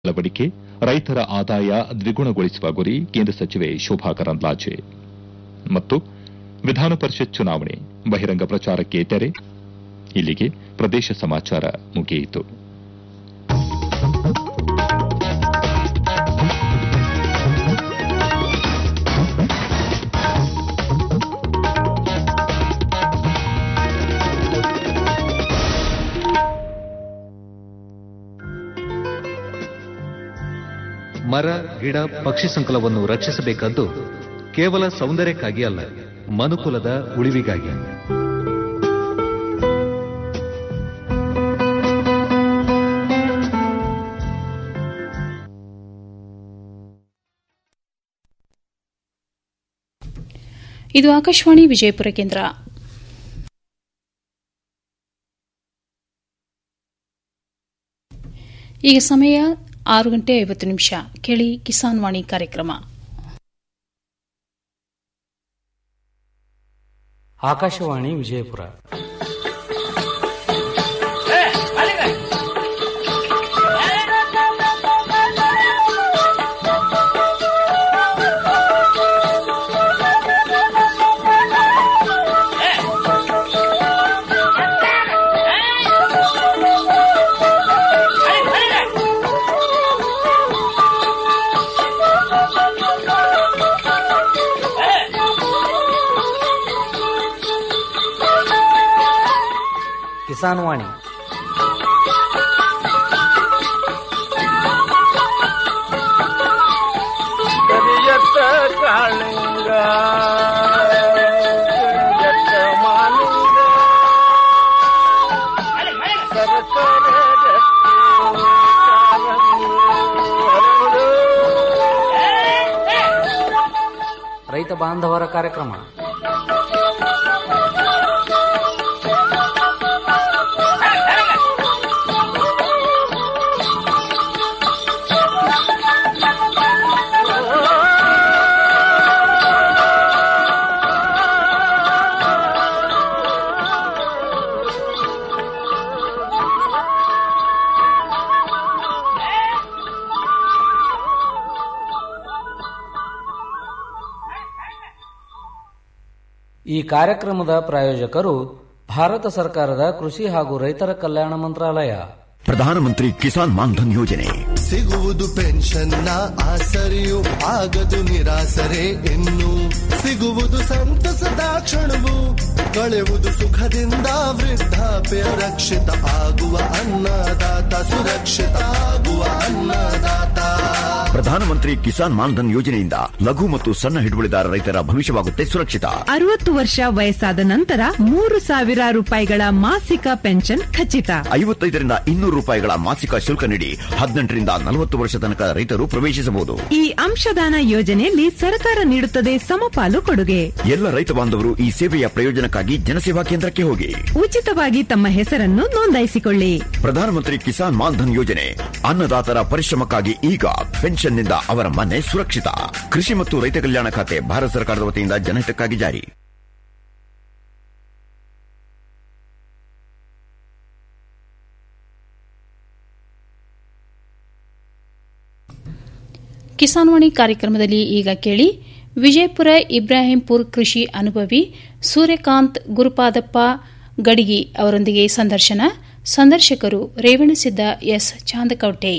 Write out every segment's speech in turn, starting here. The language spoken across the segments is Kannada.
ಅಳವಡಿಕೆ ರೈತರ ಆದಾಯ ದ್ವಿಗುಣಗೊಳಿಸುವ ಗುರಿ ಕೇಂದ್ರ ಸಚಿವೆ ಶೋಭಾ ಕರಂದ್ಲಾಜೆ ಮತ್ತು ವಿಧಾನ ಪರಿಷತ್ ಚುನಾವಣೆ ಬಹಿರಂಗ ಪ್ರಚಾರಕ್ಕೆ ತೆರೆ ಇಲ್ಲಿಗೆ ಪ್ರದೇಶ ಸಮಾಚಾರ ಮುಗಿಯಿತು ಮರ ಗಿಡ ಪಕ್ಷಿ ಸಂಕುಲವನ್ನು ರಕ್ಷಿಸಬೇಕಾದ್ದು ಕೇವಲ ಸೌಂದರ್ಯಕ್ಕಾಗಿ ಅಲ್ಲ ಮನುಕುಲದ ಉಳಿವಿಗಾಗಿ ಇದು ಆಕಾಶವಾಣಿ ವಿಜಯಪುರ ಕೇಂದ್ರ ಈಗ ಸಮಯ ಆರು ಗಂಟೆ ಐವತ್ತು ನಿಮಿಷ ಕೇಳಿ ಕಿಸಾನ್ ವಾಣಿ ಕಾರ್ಯಕ್ರಮ ಆಕಾಶವಾಣಿ ವಿಜಯಪುರ ಕಿಸಾನ್ ವಾಣಿ ಕರಿಯತ್ತ ಕಾಳಿಂಗ ಕರಿಯತ್ತ ಮಾಲಿಂಗ ಸರಸರ ಗಟ್ಟಿ ಕಾಲಂಗಿ ಹರಡು. ರೈತ ಬಾಂಧವರ ಕಾರ್ಯಕ್ರಮ ಈ ಕಾರ್ಯಕ್ರಮದ ಪ್ರಾಯೋಜಕರು ಭಾರತ ಸರ್ಕಾರದ ಕೃಷಿ ಹಾಗೂ ರೈತರ ಕಲ್ಯಾಣ ಮಂತ್ರಾಲಯ ಪ್ರಧಾನಮಂತ್ರಿ ಕಿಸಾನ್ ಮಾನ್ಧನ್ ಯೋಜನೆ ಸಿಗುವುದು ಪೆನ್ಷನ್ನ ಆಸರೆಯು ಆಗದು ನಿರಾಸರೆ ಇನ್ನು ಸಿಗುವುದು ಸಂತಸದ ಕ್ಷಣವು ಕಳೆವುದು ಸುಖದಿಂದ ವೃದ್ಧಾಪ್ಯ ರಕ್ಷಿತ ಆಗುವ ಅನ್ನದಾತ ಸುರಕ್ಷಿತ ಆಗುವ ಅನ್ನದಾತ ಪ್ರಧಾನಮಂತ್ರಿ ಕಿಸಾನ್ ಮಾನ್ಧನ್ ಯೋಜನೆಯಿಂದ ಲಘು ಮತ್ತು ಸಣ್ಣ ಹಿಡುವಳಿದಾರ ರೈತರ ಭವಿಷ್ಯವಾಗುತ್ತೆ ಸುರಕ್ಷಿತ ಅರವತ್ತು ವರ್ಷ ವಯಸ್ಸಾದ ನಂತರ ಮೂರು ಸಾವಿರ ರೂಪಾಯಿಗಳ ಮಾಸಿಕ ಪೆನ್ಷನ್ ಖಚಿತ ಐವತ್ತೈದರಿಂದ ಇನ್ನೂರು ರೂಪಾಯಿಗಳ ಮಾಸಿಕ ಶುಲ್ಕ ನೀಡಿ ಹದಿನೆಂಟರಿಂದ ನಲವತ್ತು ವರ್ಷ ತನಕ ರೈತರು ಪ್ರವೇಶಿಸಬಹುದು ಈ ಅಂಶದಾನ ಯೋಜನೆಯಲ್ಲಿ ಸರ್ಕಾರ ನೀಡುತ್ತದೆ ಸಮಪಾಲು ಕೊಡುಗೆ ಎಲ್ಲ ರೈತ ಬಾಂಧವರು ಈ ಸೇವೆಯ ಪ್ರಯೋಜನಕ್ಕಾಗಿ ಜನಸೇವಾ ಕೇಂದ್ರಕ್ಕೆ ಹೋಗಿ ಉಚಿತವಾಗಿ ತಮ್ಮ ಹೆಸರನ್ನು ನೋಂದಾಯಿಸಿಕೊಳ್ಳಿ ಪ್ರಧಾನಮಂತ್ರಿ ಕಿಸಾನ್ ಮಾನ್ಧನ್ ಯೋಜನೆ ಅನ್ನದಾತರ ಪರಿಶ್ರಮಕ್ಕಾಗಿ ಈಗ ಪೆನ್ಷನ್ನಿಂದ ಅವರ ಮನೆ ಸುರಕ್ಷಿತ ಕೃಷಿ ಮತ್ತು ರೈತ ಕಲ್ಯಾಣ ಖಾತೆ ಭಾರತ ಸರ್ಕಾರದ ವತಿಯಿಂದ ಜನಹಿತಕ್ಕಾಗಿ ಜಾರಿ ಕಿಸಾನ್ ವಾಣಿ ಕಾರ್ಯಕ್ರಮದಲ್ಲಿ ಈಗ ಕೇಳಿ ವಿಜಯಪುರ ಇಬ್ರಾಹಿಂಪುರ್ ಕೃಷಿ ಅನುಭವಿ ಸೂರ್ಯಕಾಂತ್ ಗುರುಪಾದಪ್ಪ ಗಡಿಗಿ ಅವರೊಂದಿಗೆ ಸಂದರ್ಶನ ಸಂದರ್ಶಕರು ರೇವಣಸಿದ್ದ ಎಸ್ ಚಾಂದಕೌಟೆ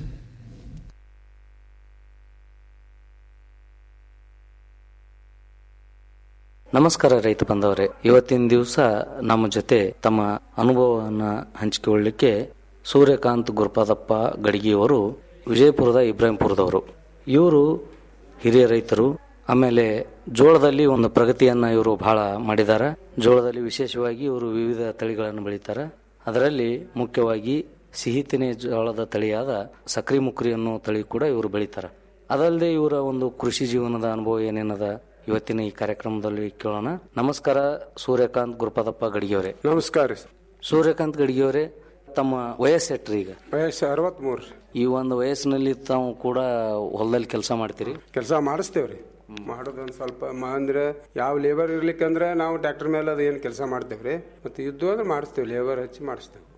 ನಮಸ್ಕಾರ ರೈತ ಬಂದವರೇ ಇವತ್ತಿನ ದಿವಸ ನಮ್ಮ ಜೊತೆ ತಮ್ಮ ಅನುಭವವನ್ನು ಹಂಚಿಕೊಳ್ಳಲಿಕ್ಕೆ ಸೂರ್ಯಕಾಂತ್ ಗುರುಪಾದಪ್ಪ ಗಡಿಗೆಯವರು ವಿಜಯಪುರದ ಇಬ್ರಾಹಿಂಪುರದವರು ಇವರು ಹಿರಿಯ ರೈತರು ಆಮೇಲೆ ಜೋಳದಲ್ಲಿ ಒಂದು ಪ್ರಗತಿಯನ್ನ ಇವರು ಬಹಳ ಮಾಡಿದ್ದಾರೆ ಜೋಳದಲ್ಲಿ ವಿಶೇಷವಾಗಿ ಇವರು ವಿವಿಧ ತಳಿಗಳನ್ನು ಬೆಳೀತಾರೆ ಅದರಲ್ಲಿ ಮುಖ್ಯವಾಗಿ ಸಿಹಿ ತಿನೆ ಜೋಳದ ತಳಿಯಾದ ಸಕ್ರಿ ಮುಕ್ರಿ ಅನ್ನೋ ತಳಿ ಕೂಡ ಇವರು ಬೆಳೀತಾರೆ ಅದಲ್ಲದೆ ಇವರ ಒಂದು ಕೃಷಿ ಜೀವನದ ಅನುಭವ ಏನೇನದ ಇವತ್ತಿನ ಈ ಕಾರ್ಯಕ್ರಮದಲ್ಲಿ ಕೇಳೋಣ ನಮಸ್ಕಾರ ಸೂರ್ಯಕಾಂತ್ ಗುರುಪಾದಪ್ಪ ಗಡಿಗೆಯವರೇ ನಮಸ್ಕಾರ ರೀ ಸೂರ್ಯಕಾಂತ್ ಗಡಿಗೆಯವರೇ ತಮ್ಮ ವಯಸ್ಸೆಟ್ರಿ ಈಗ ವಯಸ್ಸು ಅರವತ್ಮೂರು ಈ ಒಂದು ವಯಸ್ಸಿನಲ್ಲಿ ತಾವು ಕೂಡ ಹೊಲದಲ್ಲಿ ಕೆಲಸ ಮಾಡ್ತೀರಿ ಕೆಲಸ ಮಾಡಿಸ್ತೇವ್ರಿ ಮಾಡೋದೊಂದು ಸ್ವಲ್ಪ ಮ- ಅಂದ್ರೆ ಯಾವ ಲೇಬರ್ ಇರ್ಲಿಕ್ಕಂದ್ರೆ ನಾವು ಟ್ರ್ಯಾಕ್ಟರ್ ಮೇಲೆ ಅದು ಏನು ಕೆಲಸ ಮಾಡ್ತೇವ್ರಿ ಮತ್ತೆ ಇದ್ದು ಅಂದ್ರೆ ಮಾಡಿಸ್ತೇವೆ ಲೇಬರ್ ಹಚ್ಚಿ ಮಾಡಿಸ್ತೇವೆ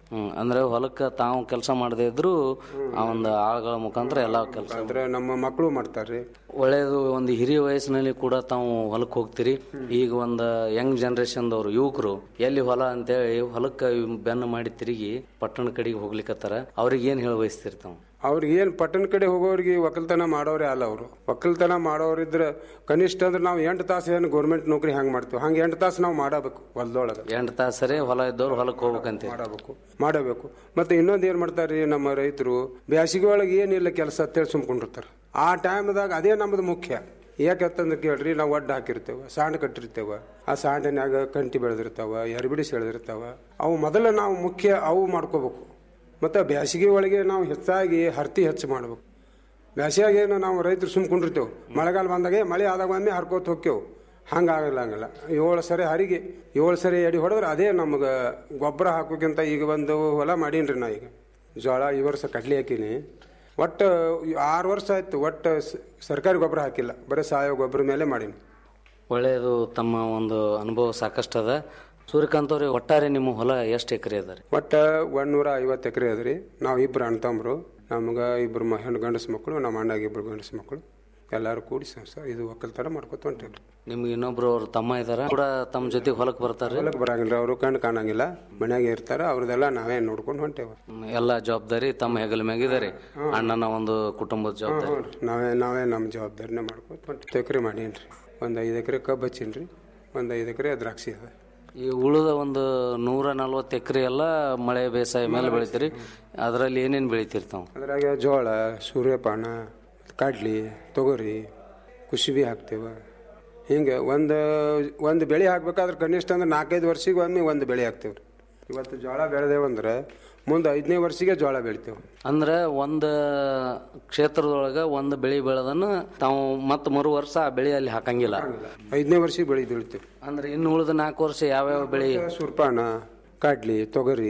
ಹ್ಮ್ ಅಂದ್ರೆ ಹೊಲಕ್ಕ ತಾವು ಕೆಲಸ ಮಾಡದೇ ಇದ್ರು ಆ ಒಂದು ಆಳುಗಳ ಮುಖಾಂತರ ಎಲ್ಲ ಕೆಲಸ ಅಂದ್ರೆ ನಮ್ಮ ಮಕ್ಕಳು ಮಾಡ್ತಾರ್ರಿ ಒಳ್ಳೆಯದು ಒಂದು ಹಿರಿಯ ವಯಸ್ಸಿನಲ್ಲಿ ಕೂಡ ತಾವು ಹೊಲಕ್ಕೆ ಹೋಗ್ತೀರಿ ಈಗ ಒಂದು ಯಂಗ್ ಜನರೇಷನ್ದವ್ರು ಯುವಕರು ಎಲ್ಲಿ ಹೊಲ ಅಂತೇಳಿ ಹೊಲಕ್ಕೆ ಬೆನ್ನು ಮಾಡಿ ತಿರುಗಿ ಪಟ್ಟಣ ಕಡೆಗೆ ಹೋಗ್ಲಿಕ್ಕತ್ತಾರ ಅವ್ರಿಗೆ ಏನ್ ಹೇಳಿ ಬಯಸ್ತೀರಿ ತಾವು ಅವ್ರಿಗೆ ಏನ್ ಪಟ್ಟಣ ಕಡೆ ಹೋಗೋರಿಗೆ ಒಕ್ಕಲ್ತನ ಮಾಡೋರೇ ಅಲ್ಲ ಅವರು ಒಕ್ಕಲ್ತನ ಮಾಡೋರಿದ್ರ ಕನಿಷ್ಠ ಅಂದ್ರೆ ನಾವು ಎಂಟು ತಾಸು ಏನು ಗೌರ್ಮೆಂಟ್ ನೌಕರಿ ಹಂಗೆ ಮಾಡ್ತೀವಿ ಹಂಗೆ ಎಂಟು ತಾಸು ನಾವು ಮಾಡಬೇಕು ಹೊಲದೊಳಗೆ ಎಂಟು ತಾಸರೇ ಹೊಲ ಇದ್ದವ್ರು ಹೊಲಕ್ಕೆ ಹೋಗ್ಬೇಕಂತ ಮಾಡಬೇಕು ಮಾಡಬೇಕು ಮತ್ತೆ ಇನ್ನೊಂದು ಏನ್ ಮಾಡ್ತಾರ್ರಿ ನಮ್ಮ ರೈತರು ಬ್ಯಾಸಿಗೆ ಒಳಗೆ ಏನಿಲ್ಲ ಕೆಲಸ ಅಂತೇಳಿ ಸುಮ್ಕೊಂಡಿರ್ತಾರೆ ಆ ಟೈಮ್ದಾಗ ಅದೇ ನಮ್ಮದು ಮುಖ್ಯ ಯಾಕಂತಂದ್ರೆ ಕೇಳ್ರಿ ನಾವು ಒಡ್ಡು ಹಾಕಿರ್ತೇವೆ ಸಾಂಡ್ ಕಟ್ಟಿರ್ತೇವೆ ಆ ಸಾಂಡಿನ್ಯಾಗ ಕಂಟಿ ಬೆಳೆದಿರ್ತಾವ ಎರ್ಬಿಡಿಸಿ ಬೆಳೆದಿರ್ತಾವ ಅವು ಮೊದಲ ನಾವು ಮುಖ್ಯ ಅವು ಮಾಡ್ಕೋಬೇಕು ಮತ್ತು ಬ್ಯಾಸಿಗೆ ಒಳಗೆ ನಾವು ಹೆಚ್ಚಾಗಿ ಹರ್ತಿ ಹೆಚ್ಚು ಮಾಡ್ಬೇಕು ಬ್ಯಾಸಿಯಾಗೇನು ನಾವು ರೈತರು ಸುಮ್ಕೊಂಡಿರ್ತೇವೆ ಮಳೆಗಾಲ ಬಂದಾಗ ಮಳೆ ಆದಾಗ ಒಮ್ಮೆ ಹರ್ಕೋತ ಹೋಗ್ತೇವೆ ಹಂಗಾಗಲ್ಲ ಹಂಗಲ್ಲ ಏಳು ಸರಿ ಹರಿಗೆ ಏಳು ಸರಿ ಎಡಿ ಹೊಡೆದ್ರೆ ಅದೇ ನಮಗೆ ಗೊಬ್ಬರ ಹಾಕೋಕ್ಕಿಂತ ಈಗ ಒಂದು ಹೊಲ ಮಾಡೀನ್ರಿ ನಾ ಈಗ ಜೋಳ ಈ ವರ್ಷ ಕಡ್ಲಿ ಹಾಕೀನಿ ಒಟ್ಟು ಆರು ವರ್ಷ ಆಯ್ತು ಒಟ್ಟು ಸ- ಸರ್ಕಾರಿ ಗೊಬ್ಬರ ಹಾಕಿಲ್ಲ ಬರೀ ಸಾವಯವ ಗೊಬ್ಬರ ಮೇಲೆ ಮಾಡೀನಿ ಒಳ್ಳೆಯದು ತಮ್ಮ ಒಂದು ಅನುಭವ ಸಾಕಷ್ಟು ಅದ ಸೂರ್ಯಕಾಂತ್ ಅವ್ರಿಗೆ ಒಟ್ಟಾರೆ ನಿಮ್ಮ ಹೊಲ ಎಷ್ಟು ಎಕರೆ ಅದ ರೀ ಒಟ್ಟು ಒಂದೂರ ಐವತ್ತು ಎಕರೆ ಅದ್ರಿ ನಾವು ಇಬ್ರು ಅಣ್ಣ ತಮ್ಮರು ನಮ್ಗೆ ಇಬ್ರು ಮ- ಹೆಣ್ಣು ಗಂಡಸು ಮಕ್ಕಳು ನಮ್ಮ ಅಣ್ಣಗೆ ಇಬ್ರು ಗಂಡಸು ಮಕ್ಕಳು ಎಲ್ಲರೂ ಕೂಡಿ ಸಂಸಾರ ಇದು ಒಕ್ಕಲ್ತನ ಮಾಡ್ಕೊತ ಹೊಂಟೇವ್ರಿ ನಿಮ್ಗೆ ಇನ್ನೊಬ್ರು ಅವ್ರ ತಮ್ಮ ಇದಾರ ಕೂಡ ತಮ್ಮ ಜೊತೆಗೆ ಹೊಲಕ್ಕೆ ಬರ್ತಾರೆ ಹೊಲಕ್ಕೆ ಬರಂಗಿಲ್ಲ ಅವರು ಕಣ್ಣು ಕಾಣಂಗಿಲ್ಲ ಮನ್ಯಾಗೆ ಇರ್ತಾರ ಅವ್ರದೆಲ್ಲ ನಾವೇ ನೋಡ್ಕೊಂಡು ಹೊಂಟೇವ ಎಲ್ಲ ಜವಾಬ್ದಾರಿ ತಮ್ಮ ಹೆಗಲ ಮ್ಯಾಗಿದ್ದಾರೆ ಅಣ್ಣನ ಒಂದು ಕುಟುಂಬದ ಜವಾಬ್ದಾರಿ ನಾವೇ ನಾವೇ ನಮ್ಮ ಜವಾಬ್ದಾರಿನ ಮಾಡ್ಕೊತ ಹೊಂಟು ಎಕರೆ ಮಾಡೀನ್ರಿ ಒಂದು ಐದು ಎಕರೆ ಕಬ್ಬು ಹಚ್ಚೀನ್ರಿ ಒಂದು ಐದು ಎಕರೆ ದ್ರಾಕ್ಷಿ ಅದ ಈ ಉಳಿದ ಒಂದು ನೂರ ನಲ್ವತ್ತು ಎಕರೆ ಎಲ್ಲ ಮಳೆ ಬೇಸಾಯ ಮೇಲೆ ಬೆಳಿತೀರಿ ಅದರಲ್ಲಿ ಏನೇನು ಬೆಳಿತೀರಿ ತಾವು ಅದ್ರಾಗ ಜೋಳ ಸೂರ್ಯಪಾನ ಕಡ್ಲಿ ತೊಗರಿ ಕುಸುಬಿ ಹಾಕ್ತೇವೆ ಹಿಂಗೆ ಒಂದು ಒಂದು ಬೆಳೆ ಹಾಕ್ಬೇಕಾದ್ರೆ ಕನಿಷ್ಠ ಅಂದ್ರೆ ನಾಲ್ಕೈದು ವರ್ಷಿಗೆ ಒಮ್ಮೆ ಒಂದು ಬೆಳೆ ಹಾಕ್ತೇವೆ ಇವತ್ತು ಜೋಳ ಬೆಳೆದೇವಂದ್ರೆ ಮುಂದೆ ಐದನೇ ವರ್ಷಿಗೆ ಜೋಳ ಬೆಳಿತೇವೆ ಅಂದ್ರೆ ಒಂದು ಕ್ಷೇತ್ರದೊಳಗೆ ಒಂದು ಬೆಳೆ ಬೆಳೆದನ್ನು ತಾವು ಮತ್ತೆ ಮರು ವರ್ಷ ಆ ಬೆಳೆ ಅಲ್ಲಿ ಹಾಕಂಗಿಲ್ಲ ಐದನೇ ವರ್ಷಿಗೆ ಬೆಳೆ ಬೆಳಿತೇವೆ ಅಂದ್ರೆ ಇನ್ನು ಉಳಿದ ನಾಲ್ಕು ವರ್ಷ ಯಾವ್ಯಾವ ಬೆಳೆ ಸುರ್ಪಾನ ಕಡ್ಲಿ ತೊಗರಿ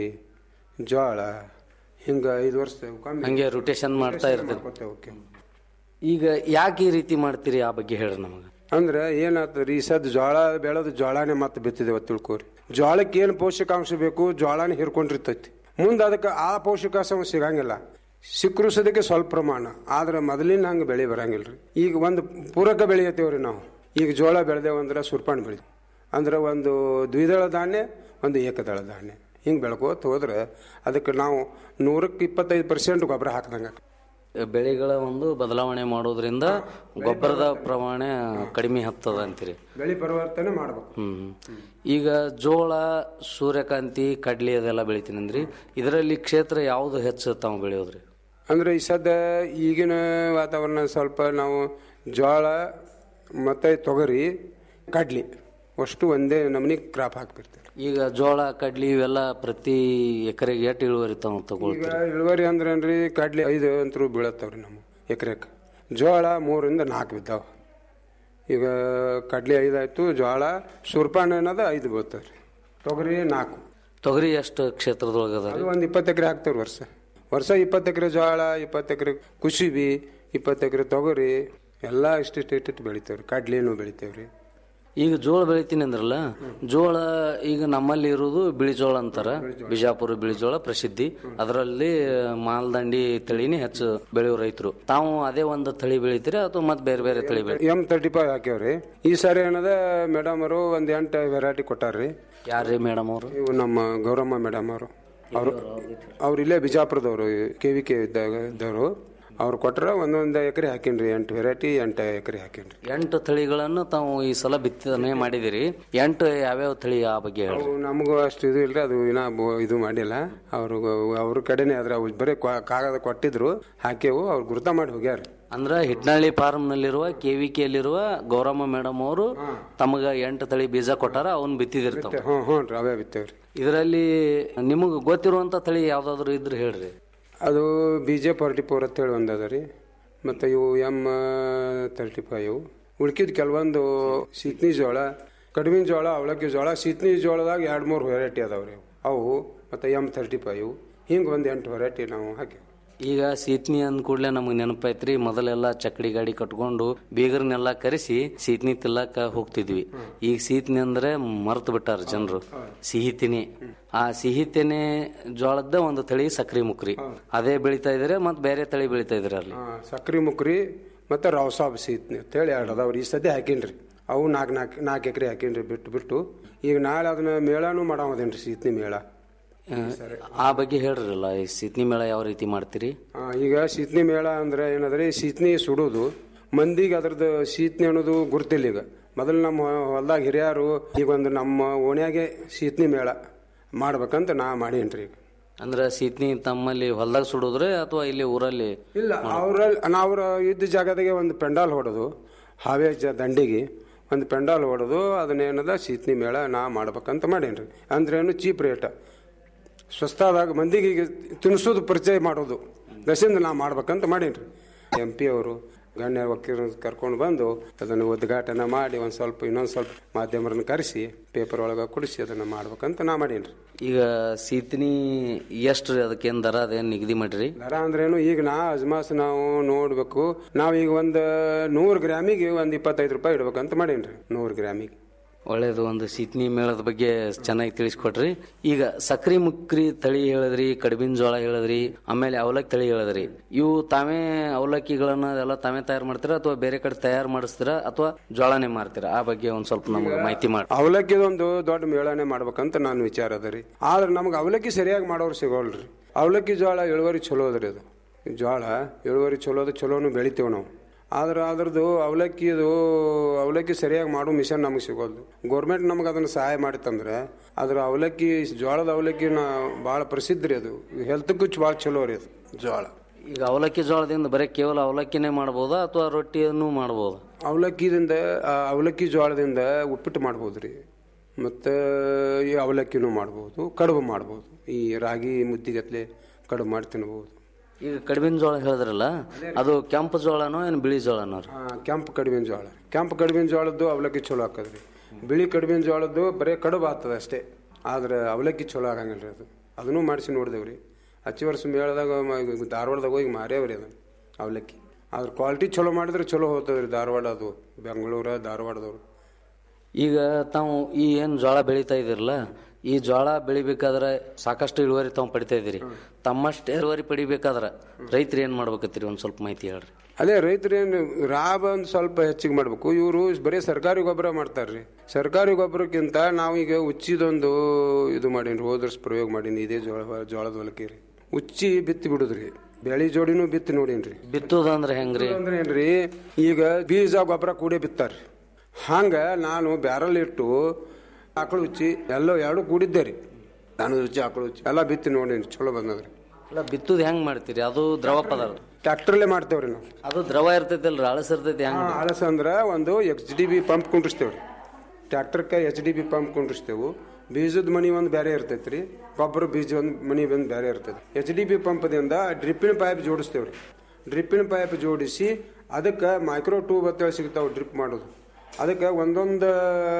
ಜೋಳ ಹಿಂಗೆ ಐದು ವರ್ಷ ಹಂಗೆ ರೊಟೇಷನ್ ಮಾಡ್ತಾ ಇರ್ತೀರಿ ಓಕೆ ಈಗ ಯಾಕೆ ಈ ರೀತಿ ಮಾಡ್ತೀರಿ ಆ ಬಗ್ಗೆ ಹೇಳ್ರಿ ನಮಗೆ ಅಂದ್ರೆ ಏನಾಗ್ತದ್ರಿ ಈ ಸದ್ ಜೋಳ ಬೆಳೆದು ಜೋಳನೇ ಮತ್ತೆ ಬಿತ್ತಿದೇವ ತಿಳ್ಕೊರಿ ಜೋಳಕ್ಕೆ ಏನು ಪೋಷಕಾಂಶ ಬೇಕು ಜೋಳನೇ ಹಿರ್ಕೊಂಡಿರ್ತೈತಿ ಮುಂದೆ ಅದಕ್ಕೆ ಆ ಪೋಷಕಾಂಶ ಸಿಗಂಗಿಲ್ಲ ಸಿಕ್ಕರು ಸದ್ಯಕ್ಕೆ ಸ್ವಲ್ಪ ಪ್ರಮಾಣ ಆದ್ರೆ ಮೊದಲಿನ ಹಂಗೆ ಬೆಳೆ ಬರಂಗಿಲ್ರಿ ಈಗ ಒಂದು ಪೂರಕ ಬೆಳೆಯತ್ತೇವ್ರಿ ನಾವು ಈಗ ಜೋಳ ಬೆಳೆದೇವಂದ್ರೆ ಸುರ್ಪಾಣ ಬೆಳೆ ಅಂದ್ರೆ ಒಂದು ದ್ವಿದಳ ಧಾನ್ಯ ಒಂದು ಏಕದಳ ಧಾನ್ಯ ಹಿಂಗೆ ಬೆಳ್ಕೋತ ಹೋದ್ರೆ ಅದಕ್ಕೆ ನಾವು ನೂರಕ್ಕೆ ಇಪ್ಪತ್ತೈದು ಪರ್ಸೆಂಟ್ ಗೊಬ್ಬರ ಹಾಕ್ದಂಗೆ ಬೆಳೆಗಳ ಒಂದು ಬದಲಾವಣೆ ಮಾಡೋದ್ರಿಂದ ಗೊಬ್ಬರದ ಪ್ರಮಾಣ ಕಡಿಮೆ ಹತ್ತದ ಅಂತೀರಿ ಬೆಳೆ ಪರಿವರ್ತನೆ ಮಾಡ್ಬೇಕು ಹ್ಮ್ ಈಗ ಜೋಳ ಸೂರ್ಯಕಾಂತಿ ಕಡ್ಲಿ ಅದೆಲ್ಲ ಬೆಳಿತೀನಿ ಅಂದ್ರಿ ಇದರಲ್ಲಿ ಕ್ಷೇತ್ರ ಯಾವ್ದು ಹೆಚ್ಚು ತಾವು ಬೆಳೆಯೋದ್ರಿ ಅಂದ್ರೆ ಈ ಸದ್ಯ ಈಗಿನ ವಾತಾವರಣ ಸ್ವಲ್ಪ ನಾವು ಜೋಳ ಮತ್ತೆ ತೊಗರಿ ಕಡ್ಲಿ ಅಷ್ಟು ಒಂದೇ ನಮೂನಿ ಕ್ರಾಪ್ ಹಾಕ್ಬಿಡ್ತೀವಿ ಈಗ ಜೋಳ ಕಡ್ಲಿ ಇವೆಲ್ಲ ಪ್ರತಿ ಎಕರೆಗೆ ಎಷ್ಟು ಇಳುವರಿ ತಾವು ಈಗ ತಗೊಳ್ತೀರಿ ಇಳುವರಿ ಅಂದ್ರೇನ್ರಿ ಕಡ್ಲಿ ಐದು ಅಂತರೂ ಬೀಳತ್ತವ್ರಿ ನಮ್ಮ ಎಕರೆಕ್ಕೆ ಜೋಳ ಮೂರಿಂದ ನಾಲ್ಕು ಬಿದ್ದಾವ ಈಗ ಕಡ್ಲಿ ಐದಾಯ್ತು ಜೋಳ ಸುರ್ಪಾನ ಅನ್ನೋದು ಐದು ಬೀಳ್ತಾವ್ರಿ ತೊಗರಿ ನಾಲ್ಕು ತೊಗರಿ ಎಷ್ಟು ಕ್ಷೇತ್ರದೊಳಗೆ ಅದ ಅದು ಒಂದು ಇಪ್ಪತ್ತು ಎಕರೆ ಹಾಕ್ತೇವ್ರಿ ವರ್ಷ ವರ್ಷ ಇಪ್ಪತ್ತು ಎಕರೆ ಜೋಳ ಇಪ್ಪತ್ತು ಎಕರೆ ಕುಸುಬಿ ಇಪ್ಪತ್ತು ಎಕರೆ ತೊಗರಿ ಎಲ್ಲ ಇಷ್ಟಿಷ್ಟು ಇಷ್ಟಿಟ್ಟು ಬೆಳಿತೇವ್ರಿ ಕಡ್ಲಿನೂ ಬೆಳಿತೇವ್ರಿ ಈಗ ಜೋಳ ಬೆಳಿತೀನಿ ಅಂದ್ರಲ್ಲ ಜೋಳ ಈಗ ನಮ್ಮಲ್ಲಿ ಇರುವುದು ಬಿಳಿ ಜೋಳ ಅಂತಾರ ಬಿಜಾಪುರ ಬಿಳಿ ಜೋಳ ಪ್ರಸಿದ್ಧಿ ಅದರಲ್ಲಿ ಮಾಲ್ದಂಡಿ ತಳಿನೇ ಹೆಚ್ಚು ಬೆಳೆಯೋ ರೈತರು ತಾವು ಅದೇ ಒಂದು ತಳಿ ಬೆಳಿತೀರಿ ಅಥವಾ ಮತ್ತೆ ಬೇರೆ ಬೇರೆ ತಳಿ ಬೆಳಿ ಎಂ ತರ್ಟಿ ಫೈವ್ ಹಾಕ್ಯಾವ್ರಿ ಈ ಸಾರಿ ಏನದ ಮೇಡಮ್ ಅವರು ಒಂದ್ ಎಂಟು ವೆರೈಟಿ ಕೊಟ್ಟಾರ್ರಿ ಯಾರ್ರಿ ಮೇಡಮ್ ಅವರು ಇವು ನಮ್ಮ ಗೌರಮ್ಮ ಮೇಡಮ್ ಅವರು ಅವರು ಅವ್ರು ಇಲ್ಲೇ ಬಿಜಾಪುರದವರು ಕೆ ವಿ ಕೆ ಇದ್ದವರು ಅವ್ರು ಕೊಟ್ರ ಒಂದೊಂದು ಎಕರೆ ಹಾಕಿನ್ರಿ ಎಂಟು ವೆರೈಟಿ ಎಂಟು ಎಕರೆ ಹಾಕಿನ್ರಿ ಎಂಟು ತಳಿಗಳನ್ನು ತಾವು ಈ ಸಲ ಬಿತ್ತನೆ ಮಾಡಿದಿರಿ ಎಂಟು ಯಾವ್ಯಾವ ತಳಿ ಆ ಬಗ್ಗೆ ಹೇಳಿ ಅವು ನಮಗೂ ಅಷ್ಟು ಇದು ಇಲ್ರಿ ಅದು ಇನ್ನ ಬ- ಇದು ಮಾಡಿಲ್ಲ ಅವ್ರು ಅವ್ರ ಕಡೆನೆ ಅದ್ರ ಅವು ಬರೀ ಕ್ವ- ಕಾಗದ ಕೊಟ್ಟಿದ್ರು ಹಾಕ್ಯವು ಅವ್ರು ಗುರುತ ಮಾಡಿ ಹೋಗ್ಯಾರ ಅಂದ್ರ ಹಿಟ್ನಳ್ಳಿ ಫಾರ್ಮ್ ನಲ್ಲಿರುವ ಕೆವಿಕೆಯಲ್ಲಿರುವ ಗೌರಮ್ಮ ಮೇಡಮ್ ಅವರು ತಮಗ ಎಂಟು ತಳಿ ಬೀಜ ಕೊಟ್ಟಾರ ಅವನ್ ಬಿತ್ತಿದಿರ್ತಾವ ಹ್ಞೂ ಹ್ಞೂ ರೀ ಅವೇ ಬಿತ್ತೇವ್ರಿ ಇದರಲ್ಲಿ ನಿಮಗ್ ಗೊತ್ತಿರುವಂತ ತಳಿ ಯಾವ್ದಾದ್ರು ಇದ್ರೆ ಹೇಳ್ರಿ ಅದು ಬಿ ಜೆ ಫಾರ್ಟಿ ಫೋರ್ ಅಂತೇಳಿ ಒಂದು ಅದ ರೀ ಮತ್ತು ಇವು ಎಮ್ ತರ್ಟಿ ಫೈವ್ ಉಳ್ಕಿದ ಕೆಲವೊಂದು ಸೀತ್ನಿ ಜೋಳ ಕಡಿಮೆ ಜೋಳ ಅವಲಕ್ಕಿ ಜೋಳ ಸೀತ್ನಿ ಜೋಳದಾಗ ಎರಡು ಮೂರು ವೆರೈಟಿ ಅದಾವ್ರಿ ಅವು ಮತ್ತು ಎಮ್ ತರ್ಟಿ ಫೈವ್ ಹಿಂಗೆ ಒಂದು ಎಂಟು ವೆರೈಟಿ ನಾವು ಹಾಕಿ ಈಗ ಸೀತ್ನಿ ಅಂದ ಕೂಡಲೇ ನಮಗೆ ನೆನಪೈತ್ರಿ ಮೊದಲೆಲ್ಲ ಚಕ್ಕಡಿ ಗಾಡಿ ಕಟ್ಕೊಂಡು ಬೀಗರ್ನೆಲ್ಲ ಕರೆಸಿ ಸೀತ್ನಿ ತಿಲ್ಲಕ ಹೋಗ್ತಿದ್ವಿ ಈಗ ಸೀತ್ನಿ ಅಂದ್ರೆ ಮರ್ತು ಬಿಟ್ಟಾರ ಜನರು ಸಿಹಿ ತಿನಿ ಆ ಸಿಹಿ ತೆನೆ ಜೋಳದ ಒಂದು ತಳಿ ಸಕ್ರಿ ಮುಕ್ರಿ ಅದೇ ಬೆಳಿತಾ ಇದ್ರೆ ಮತ್ತೆ ಬೇರೆ ತಳಿ ಬೆಳಿತಾ ಇದ್ರೆ ಅಲ್ಲಿ ಆ, ಸಕ್ರಿ ಮುಕ್ರಿ ಮತ್ತು ರವಸಾಬ್ ಸೀತ್ನಿ ಅಂತೇಳಿ ಎರಡು ಅದಾವ್ರಿ ಈ ಸದ್ಯ ಹಾಕೀನ್ರಿ ಅವು ನಾಲ್ಕು ನಾಲ್ಕು ನಾಲ್ಕು ಎಕರೆ ಹಾಕೀನ್ರಿ ಬಿಟ್ಟು ಬಿಟ್ಟು ಈಗ ನಾಳೆ ಅದನ್ನ ಮೇಳನೂ ಮಾಡಾಮದೇನ್ರಿ ಸೀತ್ನಿ ಮೇಳ ಆ, ಆ ಬಗ್ಗೆ ಹೇಳ್ರಲ್ಲ ಈ ಸೀತ್ನಿ ಮೇಳ ಯಾವ ರೀತಿ ಮಾಡ್ತೀರಿ ಆ, ಈಗ ಶೀತ್ನಿ ಮೇಳ ಅಂದ್ರೆ ಏನಂದ್ರೆ ಶೀತ್ನಿ ಸುಡೋದು ಮಂದಿಗೆ ಅದ್ರದ್ದು ಶೀತ್ನಿ ಅನ್ನೋದು ಗುರ್ತಿಲ್ಲ ಈಗ ಮೊದಲು ನಮ್ಮ ಹೊಲ್ದಾಗ ಹಿರಿಯರು ಈಗ ಒಂದು ನಮ್ಮ ಓಣ್ಯಾಗೆ ಶೀತ್ನಿ ಮೇಳ ಮಾಡ್ಬೇಕಂತ ನಾ ಮಾಡೀನ್ರಿ ಈಗ ಅಂದ್ರೆ ಸೀತ್ನಿ ತಮ್ಮಲ್ಲಿ ಹೊಲ್ದಾಗ ಸುಡುದ್ರೆ ಅಥವಾ ಇಲ್ಲಿ ಊರಲ್ಲಿ ಇಲ್ಲ ಅವ್ರಲ್ಲಿ ಅವ್ರ ಇದ್ದ ಜಾಗದಾಗೆ ಒಂದು ಪೆಂಡಾಲ್ ಹೊಡೋದು ಹಾವೇ ಜ ದಂಡಿಗೆ ಒಂದು ಪೆಂಡಾಲ್ ಹೊಡೆದು ಅದನ್ನೇನದ ಶೀತ್ನಿ ಮೇಳ ನಾ ಮಾಡ್ಬೇಕಂತ ಮಾಡೇನ್ರಿ ಅಂದ್ರೇನು ಚೀಪ್ ರೇಟ್ ಸ್ವಸ್ತಾದಾಗ ಮಂದಿಗೆ ಈಗ ತಿನ್ನಿಸೋದು ಪರಿಚಯ ಮಾಡೋದು ದಶಿಂದ ನಾ ಮಾಡ್ಬೇಕಂತ ಮಾಡೇನ್ರಿ ಎಂ ಪಿ ಅವರು ಗಣ್ಯ ವಕೀಲರು ಕರ್ಕೊಂಡು ಬಂದು ಅದನ್ನು ಉದ್ಘಾಟನೆ ಮಾಡಿ ಒಂದು ಸ್ವಲ್ಪ ಇನ್ನೊಂದು ಸ್ವಲ್ಪ ಮಾಧ್ಯಮರನ್ನ ಕರೆಸಿ ಪೇಪರ್ ಒಳಗೆ ಕುಡಿಸಿ ಅದನ್ನು ಮಾಡ್ಬೇಕಂತ ನಾ ಮಾಡೇನ್ರಿ ಈಗ ಸೀತ್ನಿ ಎಷ್ಟು ರೀ ಅದಕ್ಕೇನು ದರ ಅದೇನು ನಿಗದಿ ಮಾಡಿರಿ ದರ ಅಂದ್ರೇನು ಈಗ ನಾ ಅಜ್ಮಾಸ್ ನಾವು ನೋಡ್ಬೇಕು ನಾವ್ ಈಗ ಒಂದ್ ನೂರು ಗ್ರಾಮಿಗೆ ಒಂದ್ ಇಪ್ಪತ್ತೈದು ರೂಪಾಯಿ ಇಡ್ಬೇಕಂತ ಮಾಡೇನ್ರಿ ನೂರು ಗ್ರಾಮಿಗೆ ಒಳ್ಳೇದು ಒಂದು ಸೀತ್ನಿ ಮೇಳದ ಬಗ್ಗೆ ಚೆನ್ನಾಗಿ ತಿಳಿಸ್ಕೊಟ್ರಿ ಈಗ ಸಕ್ರಿ ಮುಕ್ರಿ ತಳಿ ಹೇಳಿದ್ರಿ ಕಡಿಬಿನ ಜೋಳ ಹೇಳಿದ್ರಿ ಆಮೇಲೆ ಅವಲಕ್ಕಿ ತಳಿ ಹೇಳಿದ್ರಿ ಇವು ತಾವೇ ಅವಲಕ್ಕಿಗಳನ್ನ ಎಲ್ಲ ತಾವೇ ತಯಾರು ಮಾಡ್ತೀರಾ ಅಥವಾ ಬೇರೆ ಕಡೆ ತಯಾರು ಮಾಡಿಸ್ತೀರಾ ಅಥವಾ ಜೋಳನೇ ಮಾರ್ತೀರಾ ಆ ಬಗ್ಗೆ ಒಂದ್ ಸ್ವಲ್ಪ ನಮಗೆ ಮಾಹಿತಿ ಮಾಡಿ ಅವಲಕ್ಕಿದೊಂದು ದೊಡ್ಡ ಮೇಳನೆ ಮಾಡ್ಬೇಕಂತ ನಾನು ವಿಚಾರ ಅದ ರೀ ಆದ್ರೆ ನಮ್ಗೆ ಅವಲಕ್ಕಿ ಸರಿಯಾಗಿ ಮಾಡೋರು ಸಿಗೋಲ್ರಿ ಅವಲಕ್ಕಿ ಜೋಳ ಇಳುವರಿ ಚಲೋ ಅದ್ರಿ ಅದು ಜೋಳ ಇಳುವರಿ ಚಲೋ ಅದ ಚಲೋನು ಬೆಳಿತೀವಿ ನಾವು ಆದ್ರೆ ಅದ್ರದ್ದು ಅವಲಕ್ಕಿದು ಅವಲಕ್ಕಿ ಸರಿಯಾಗಿ ಮಾಡೋ ಮಿಷನ್ ನಮಗೆ ಸಿಗೋದು ಗೌರ್ಮೆಂಟ್ ನಮಗೆ ಅದನ್ನ ಸಹಾಯ ಮಾಡಿತ್ತಂದ್ರೆ ಅದ್ರ ಅವಲಕ್ಕಿ ಜೋಳದ ಅವಲಕ್ಕಿ ಭಾಳ ಪ್ರಸಿದ್ಧ ರೀ ಅದು ಹೆಲ್ತ್ಗೂ ಭಾಳ ಚಲೋ ರೀ ಅದು ಜೋಳ ಈಗ ಅವಲಕ್ಕಿ ಜೋಳದಿಂದ ಬರೀ ಕೇವಲ ಅವಲಕ್ಕಿನೇ ಮಾಡ್ಬೋದಾ ಅಥವಾ ರೊಟ್ಟಿಯನ್ನು ಮಾಡ್ಬೋದಾ ಅವಲಕ್ಕಿದಿಂದ ಆ ಅವಲಕ್ಕಿ ಜೋಳದಿಂದ ಉಪ್ಪಿಟ್ಟು ಮಾಡ್ಬೋದು ರೀ ಮತ್ತು ಈ ಅವಲಕ್ಕಿನೂ ಮಾಡ್ಬೋದು ಕಡುಬು ಮಾಡ್ಬೋದು ಈ ರಾಗಿ ಮುದ್ದಿಗತ್ಲೆ ಕಡುಬು ಮಾಡಿ ತಿನ್ಬೋದು ಈಗ ಕಡಿಬಿನ ಜೋಳ ಹೇಳಿದ್ರಲ್ಲ ಅದು ಕೆಂಪು ಜೋಳನೋ ಏನು ಬಿಳಿ ಜೋಳನೋ ರೀ ಆ, ಕೆಂಪು ಕಡುಬಿನ ಜೋಳ ಕೆಂಪು ಕಡುಬಿನ ಜೋಳದ್ದು ಅವಲಕ್ಕಿ ಚಲೋ ಹಾಕದ್ರಿ ಬಿಳಿ ಕಡುಬಿನ ಜೋಳದ್ದು ಬರೀ ಕಡುಬು ಆಗ್ತದೆ ಅಷ್ಟೇ ಆದ್ರೆ ಅವಲಕ್ಕಿ ಚಲೋ ಆಗಂಗಿಲ್ಲ ರೀ ಅದು ಅದನ್ನೂ ಮಾಡಿಸಿ ನೋಡಿದೆವ್ರಿ ಹಚ್ಚಿ ವರ್ಷ ಮೇಳದಾಗ ಮ- ಈಗ ಧಾರವಾಡದಾಗ ಹೋಗಿ ಮಾರ್ಯಾವ್ರಿ ಅದನ್ನು ಅವಲಕ್ಕಿ ಅದ್ರ ಕ್ವಾಲಿಟಿ ಚಲೋ ಮಾಡಿದ್ರೆ ಚಲೋ ಹೋಗ್ತದ್ರಿ ಧಾರವಾಡ ಅದು ಬೆಂಗಳೂರು ಧಾರವಾಡದವ್ರು ಈಗ ತಾವು ಈ ಏನು ಜೋಳ ಬೆಳೀತಾ ಇದಿರಲ್ಲ ಈ ಜೋಳ ಬೆಳಿಬೇಕಾದ್ರೆ ಸಾಕಷ್ಟು ಇಳುವರಿ ತಾವು ಪಡಿತಾ ಇದ್ದೀರಿ ತಮ್ಮಷ್ಟು ಇಳುವರಿ ಪಡಿಬೇಕಾದ್ರೆ ರೈತರು ಏನು ಮಾಡ್ಬೇಕತ್ತೀರಿ ಒಂದು ಸ್ವಲ್ಪ ಮಾಹಿತಿ ಹೇಳ್ರಿ ಅದೇ ರೈತರೇನು ಲಾಭ ಒಂದು ಸ್ವಲ್ಪ ಹೆಚ್ಚಿಗೆ ಮಾಡಬೇಕು ಇವರು ಬರೀ ಸರ್ಕಾರಿ ಗೊಬ್ಬರ ಮಾಡ್ತಾರ್ರಿ ಸರ್ಕಾರಿ ಗೊಬ್ಬರಕ್ಕಿಂತ ನಾವೀಗ ಉಚ್ಚಿದೊಂದು ಇದು ಮಾಡೀನಿ ಹೋದ ವರ್ಷ ಪ್ರಯೋಗ ಮಾಡೀನಿ ಇದೇ ಜೋಳ ಜೋಳದ ಹೊಲಕ್ಕೆ ರೀ ಉಚ್ಚಿ ಬಿತ್ತಿ ಬಿಡುದ್ರಿ ಬೆಳಿ ಜೋಡಿನೂ ಬಿತ್ತಿ ನೋಡೀನ್ರಿ ಬಿತ್ತೋದಂದ್ರೆ ಹೆಂಗ್ರಿ ಅಂದ್ರೆ ಏನ್ರಿ ಈಗ ಬೀಜ ಗೊಬ್ಬರ ಕೂಡಿ ಬಿತ್ತಾರ್ರಿ ಹಂಗ ನಾನು ಬ್ಯಾರಲ್ ಇಟ್ಟು ಆಕಳು ಉಚ್ಚಿ ಎಲ್ಲೋ ಎರಡು ಕೂಡಿದ್ದೆ ರೀ ನಾನು ಉಚ್ಚಿ ಆಕಳು ಉಚ್ಚಿ ಎಲ್ಲ ಬಿತ್ತಿ ನೋಡೀನಿ ಚಲೋ ಬಂದದ್ರಿ ಅಲ್ಲ ಬಿತ್ತುದು ಹೆಂಗ್ ಮಾಡ್ತೀರಿ ಅದು ದ್ರವ ಪದಾರ್ಥ ಟ್ರ್ಯಾಕ್ಟರ್ಲೆ ಮಾಡ್ತೇವ್ರಿ ನಾವು ಅದು ದ್ರವ ಇರ್ತೈತಲ್ರಿ ಅಳಸ ಇರ್ತೈತಿ ಹೆಂಗ್ ಹಾ, ಅಳಸ ಅಂದ್ರ ಒಂದು ಎಚ್ ಡಿ ಬಿ ಪಂಪ್ ಕುಂಡ್ರಿಸ್ತೇವ್ರಿ ಟ್ರ್ಯಾಕ್ಟರ್ಗೆ ಎಚ್ ಡಿ ಬಿ ಪಂಪ್ ಕುಂಡ್ರಿಸ್ತೇವು ಬೀಜದ ಮನಿ ಒಂದು ಬೇರೆ ಇರ್ತೈತ್ರಿ ಗೊಬ್ಬರ ಬೀಜ ಒಂದು ಮನಿ ಒಂದು ಬೇರೆ ಇರ್ತೈತಿ ಎಚ್ ಡಿ ಬಿ ಪಂಪದಿಂದ ಡ್ರಿಪ್ಪಿನ ಪೈಪ್ ಜೋಡಿಸ್ತೇವ್ರಿ ಡ್ರಿಪ್ಪಿನ ಪೈಪ್ ಜೋಡಿಸಿ ಅದಕ್ಕೆ ಮೈಕ್ರೋ ಟ್ಯೂಬ್ ಅಂತೇಳಿ ಸಿಗ್ತಾವೆ ಡ್ರಿಪ್ ಮಾಡೋದು ಅದಕ್ಕೆ ಒಂದೊಂದು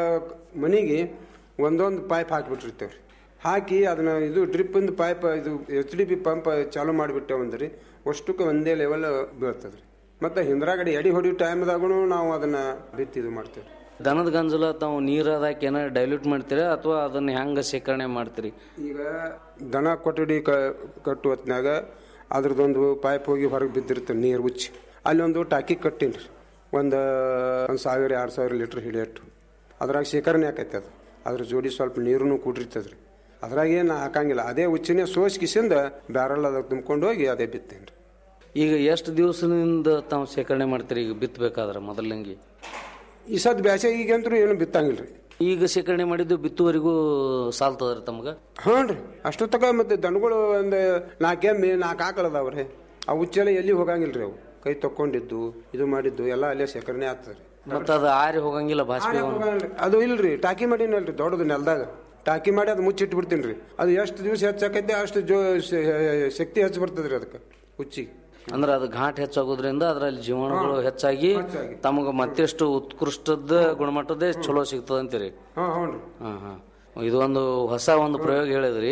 ಮನಿಗೆ ಒಂದೊಂದು ಪೈಪ್ ಹಾಕಿಬಿಟ್ಟಿರ್ತೇವ್ರಿ ಹಾಕಿ ಅದನ್ನ ಇದು ಡ್ರಿಪ್ಪಿಂದ ಪೈಪ್ ಇದು ಎಚ್ ಡಿ ಬಿ ಪಂಪ್ ಚಾಲು ಮಾಡಿಬಿಟ್ಟೇವಂದ್ರಿ ಅಷ್ಟಕ್ಕೆ ಒಂದೇ ಲೆವೆಲ್ ಬೀಳ್ತದ್ರಿ ಮತ್ತು ಹಿಂದ್ರಾಗಡೆ ಎಡಿ ಹೊಡಿಯೋ ಟೈಮ್ದಾಗೂ ನಾವು ಅದನ್ನ ಬಿತ್ತಿ ಇದು ಮಾಡ್ತೇವೆ ದನದ ಗಂಜಲ ತಾವು ನೀರ್ ಅದಕ್ಕೆ ಏನಾರ ಡೈಲ್ಯೂಟ್ ಮಾಡ್ತೀರಾ ಅಥವಾ ಅದನ್ನ ಹೆಂಗ ಶೇಖರಣೆ ಮಾಡ್ತೀರಿ ಈಗ ದನ ಕೊಠಡಿ ಕ ಕಟ್ಟು ಹೊತ್ನ್ಯಾಗ ಅದ್ರದ್ದೊಂದು ಪೈಪ್ ಹೋಗಿ ಹೊರಗೆ ಬಿದ್ದಿರ್ತದೆ ನೀರು ಉಚ್ಚಿ ಅಲ್ಲಿ ಒಂದು ಟಾಕಿ ಕಟ್ಟೀನಿ ಒಂದು ಒಂದು ಸಾವಿರ ಎರಡು ಸಾವಿರ ಲೀಟ್ರ್ ಹಿಡಿಯಟ್ಟು ಅದ್ರಾಗ ಶೇಖರಣೆ ಆಕೈತೆ ಅದು ಅದ್ರ ಜೋಡಿ ಸ್ವಲ್ಪ ನೀರು ಕೂಡಿರ್ತದೆ ರೀ ಅದ್ರಾಗ ಏನು ಹಾಕಂಗಿಲ್ಲ ಅದೇ ಉಚ್ಚಿನೇ ಸೋಸ್ಕಿಸಿಂದ ಬ್ಯಾರಲ್ ಅದಾಗ ತುಂಬ್ಕೊಂಡು ಹೋಗಿ ಅದೇ ಬಿತ್ತೇನೆ ರೀ ಈಗ ಎಷ್ಟು ದಿವಸದಿಂದ ತಾವು ಶೇಖರಣೆ ಮಾಡ್ತೀರಿ ಈಗ ಬಿತ್ತಬೇಕಾದ್ರೆ ಮೊದಲಂಗಿ ಈ ಸದ್ ಬ್ಯಾಸಿಗಂತೂ ಏನು ಬಿತ್ತಂಗಿಲ್ಲ ರೀ ಈಗ ಶೇಖರಣೆ ಮಾಡಿದ್ದು ಬಿತ್ತುವರೆಗೂ ಸಾಲ್ತದ್ರಿ ತಮ್ಗ ಹ್ಞೂ ರೀ ಅಷ್ಟೊತ್ತಕ ಮತ್ತೆ ದನಗಳು ಒಂದು ನಾಲ್ಕೆಮ್ಮೆ ನಾಲ್ಕು ಆಕಳ ಅದಾವ್ರಿ ಆ ಉಚ್ಚೆಲ್ಲ ಎಲ್ಲಿ ಹೋಗಂಗಿಲ್ಲ ರೀ ಅವು ಕೈ ತಕ್ಕೊಂಡಿದ್ದು ಇದು ಮಾಡಿದ್ದು ಎಲ್ಲ ಅಲ್ಲೇ ಶೇಖರಣೆ ಆಗ್ತದೆ ರೀ ಮತ್ತ ಅದು ಆರಿ ಹೋಗಂಗಿಲ್ಲ ಬಾಷ್ಪೀಭವನ ಅದು ಇಲ್ರಿ ಟಾಕಿ ಮಾಡೀನಲ್ರಿ ದೊಡ್ಡದು ನೆಲದಾಗ ಟಾಕಿ ಮಾಡಿ ಅದು ಮುಚ್ಚಿಟ್ಬಿಡ್ತೀನಿ ರೀ ಅದು ಎಷ್ಟು ದಿವಸ ಹೆಚ್ಚಾಕೈತೆ ಅಷ್ಟು ಜೋ ಶ- ಶಕ್ತಿ ಹೆಚ್ಚು ಬರ್ತದ್ರಿ ಅದಕ್ಕೆ ಉಚ್ಚಿಗೆ ಅಂದ್ರೆ ಅದು ಘಾಟ್ ಹೆಚ್ಚಾಗೋದ್ರಿಂದ ಅದರಲ್ಲಿ ಜೀವಾಣುಗಳು ಹೆಚ್ಚಾಗಿ ತಮಗೆ ಮತ್ತೆಷ್ಟು ಉತ್ಕೃಷ್ಟದ ಗುಣಮಟ್ಟದೇ ಚಲೋ ಸಿಗ್ತದೆ ಅಂತೀರಿ ಹಾಂ ಹ್ಞೂ ರೀ ಹಾ ಹಾ ಇದು ಒಂದು ಹೊಸ ಒಂದು ಪ್ರಯೋಗ ಹೇಳಿದ್ರಿ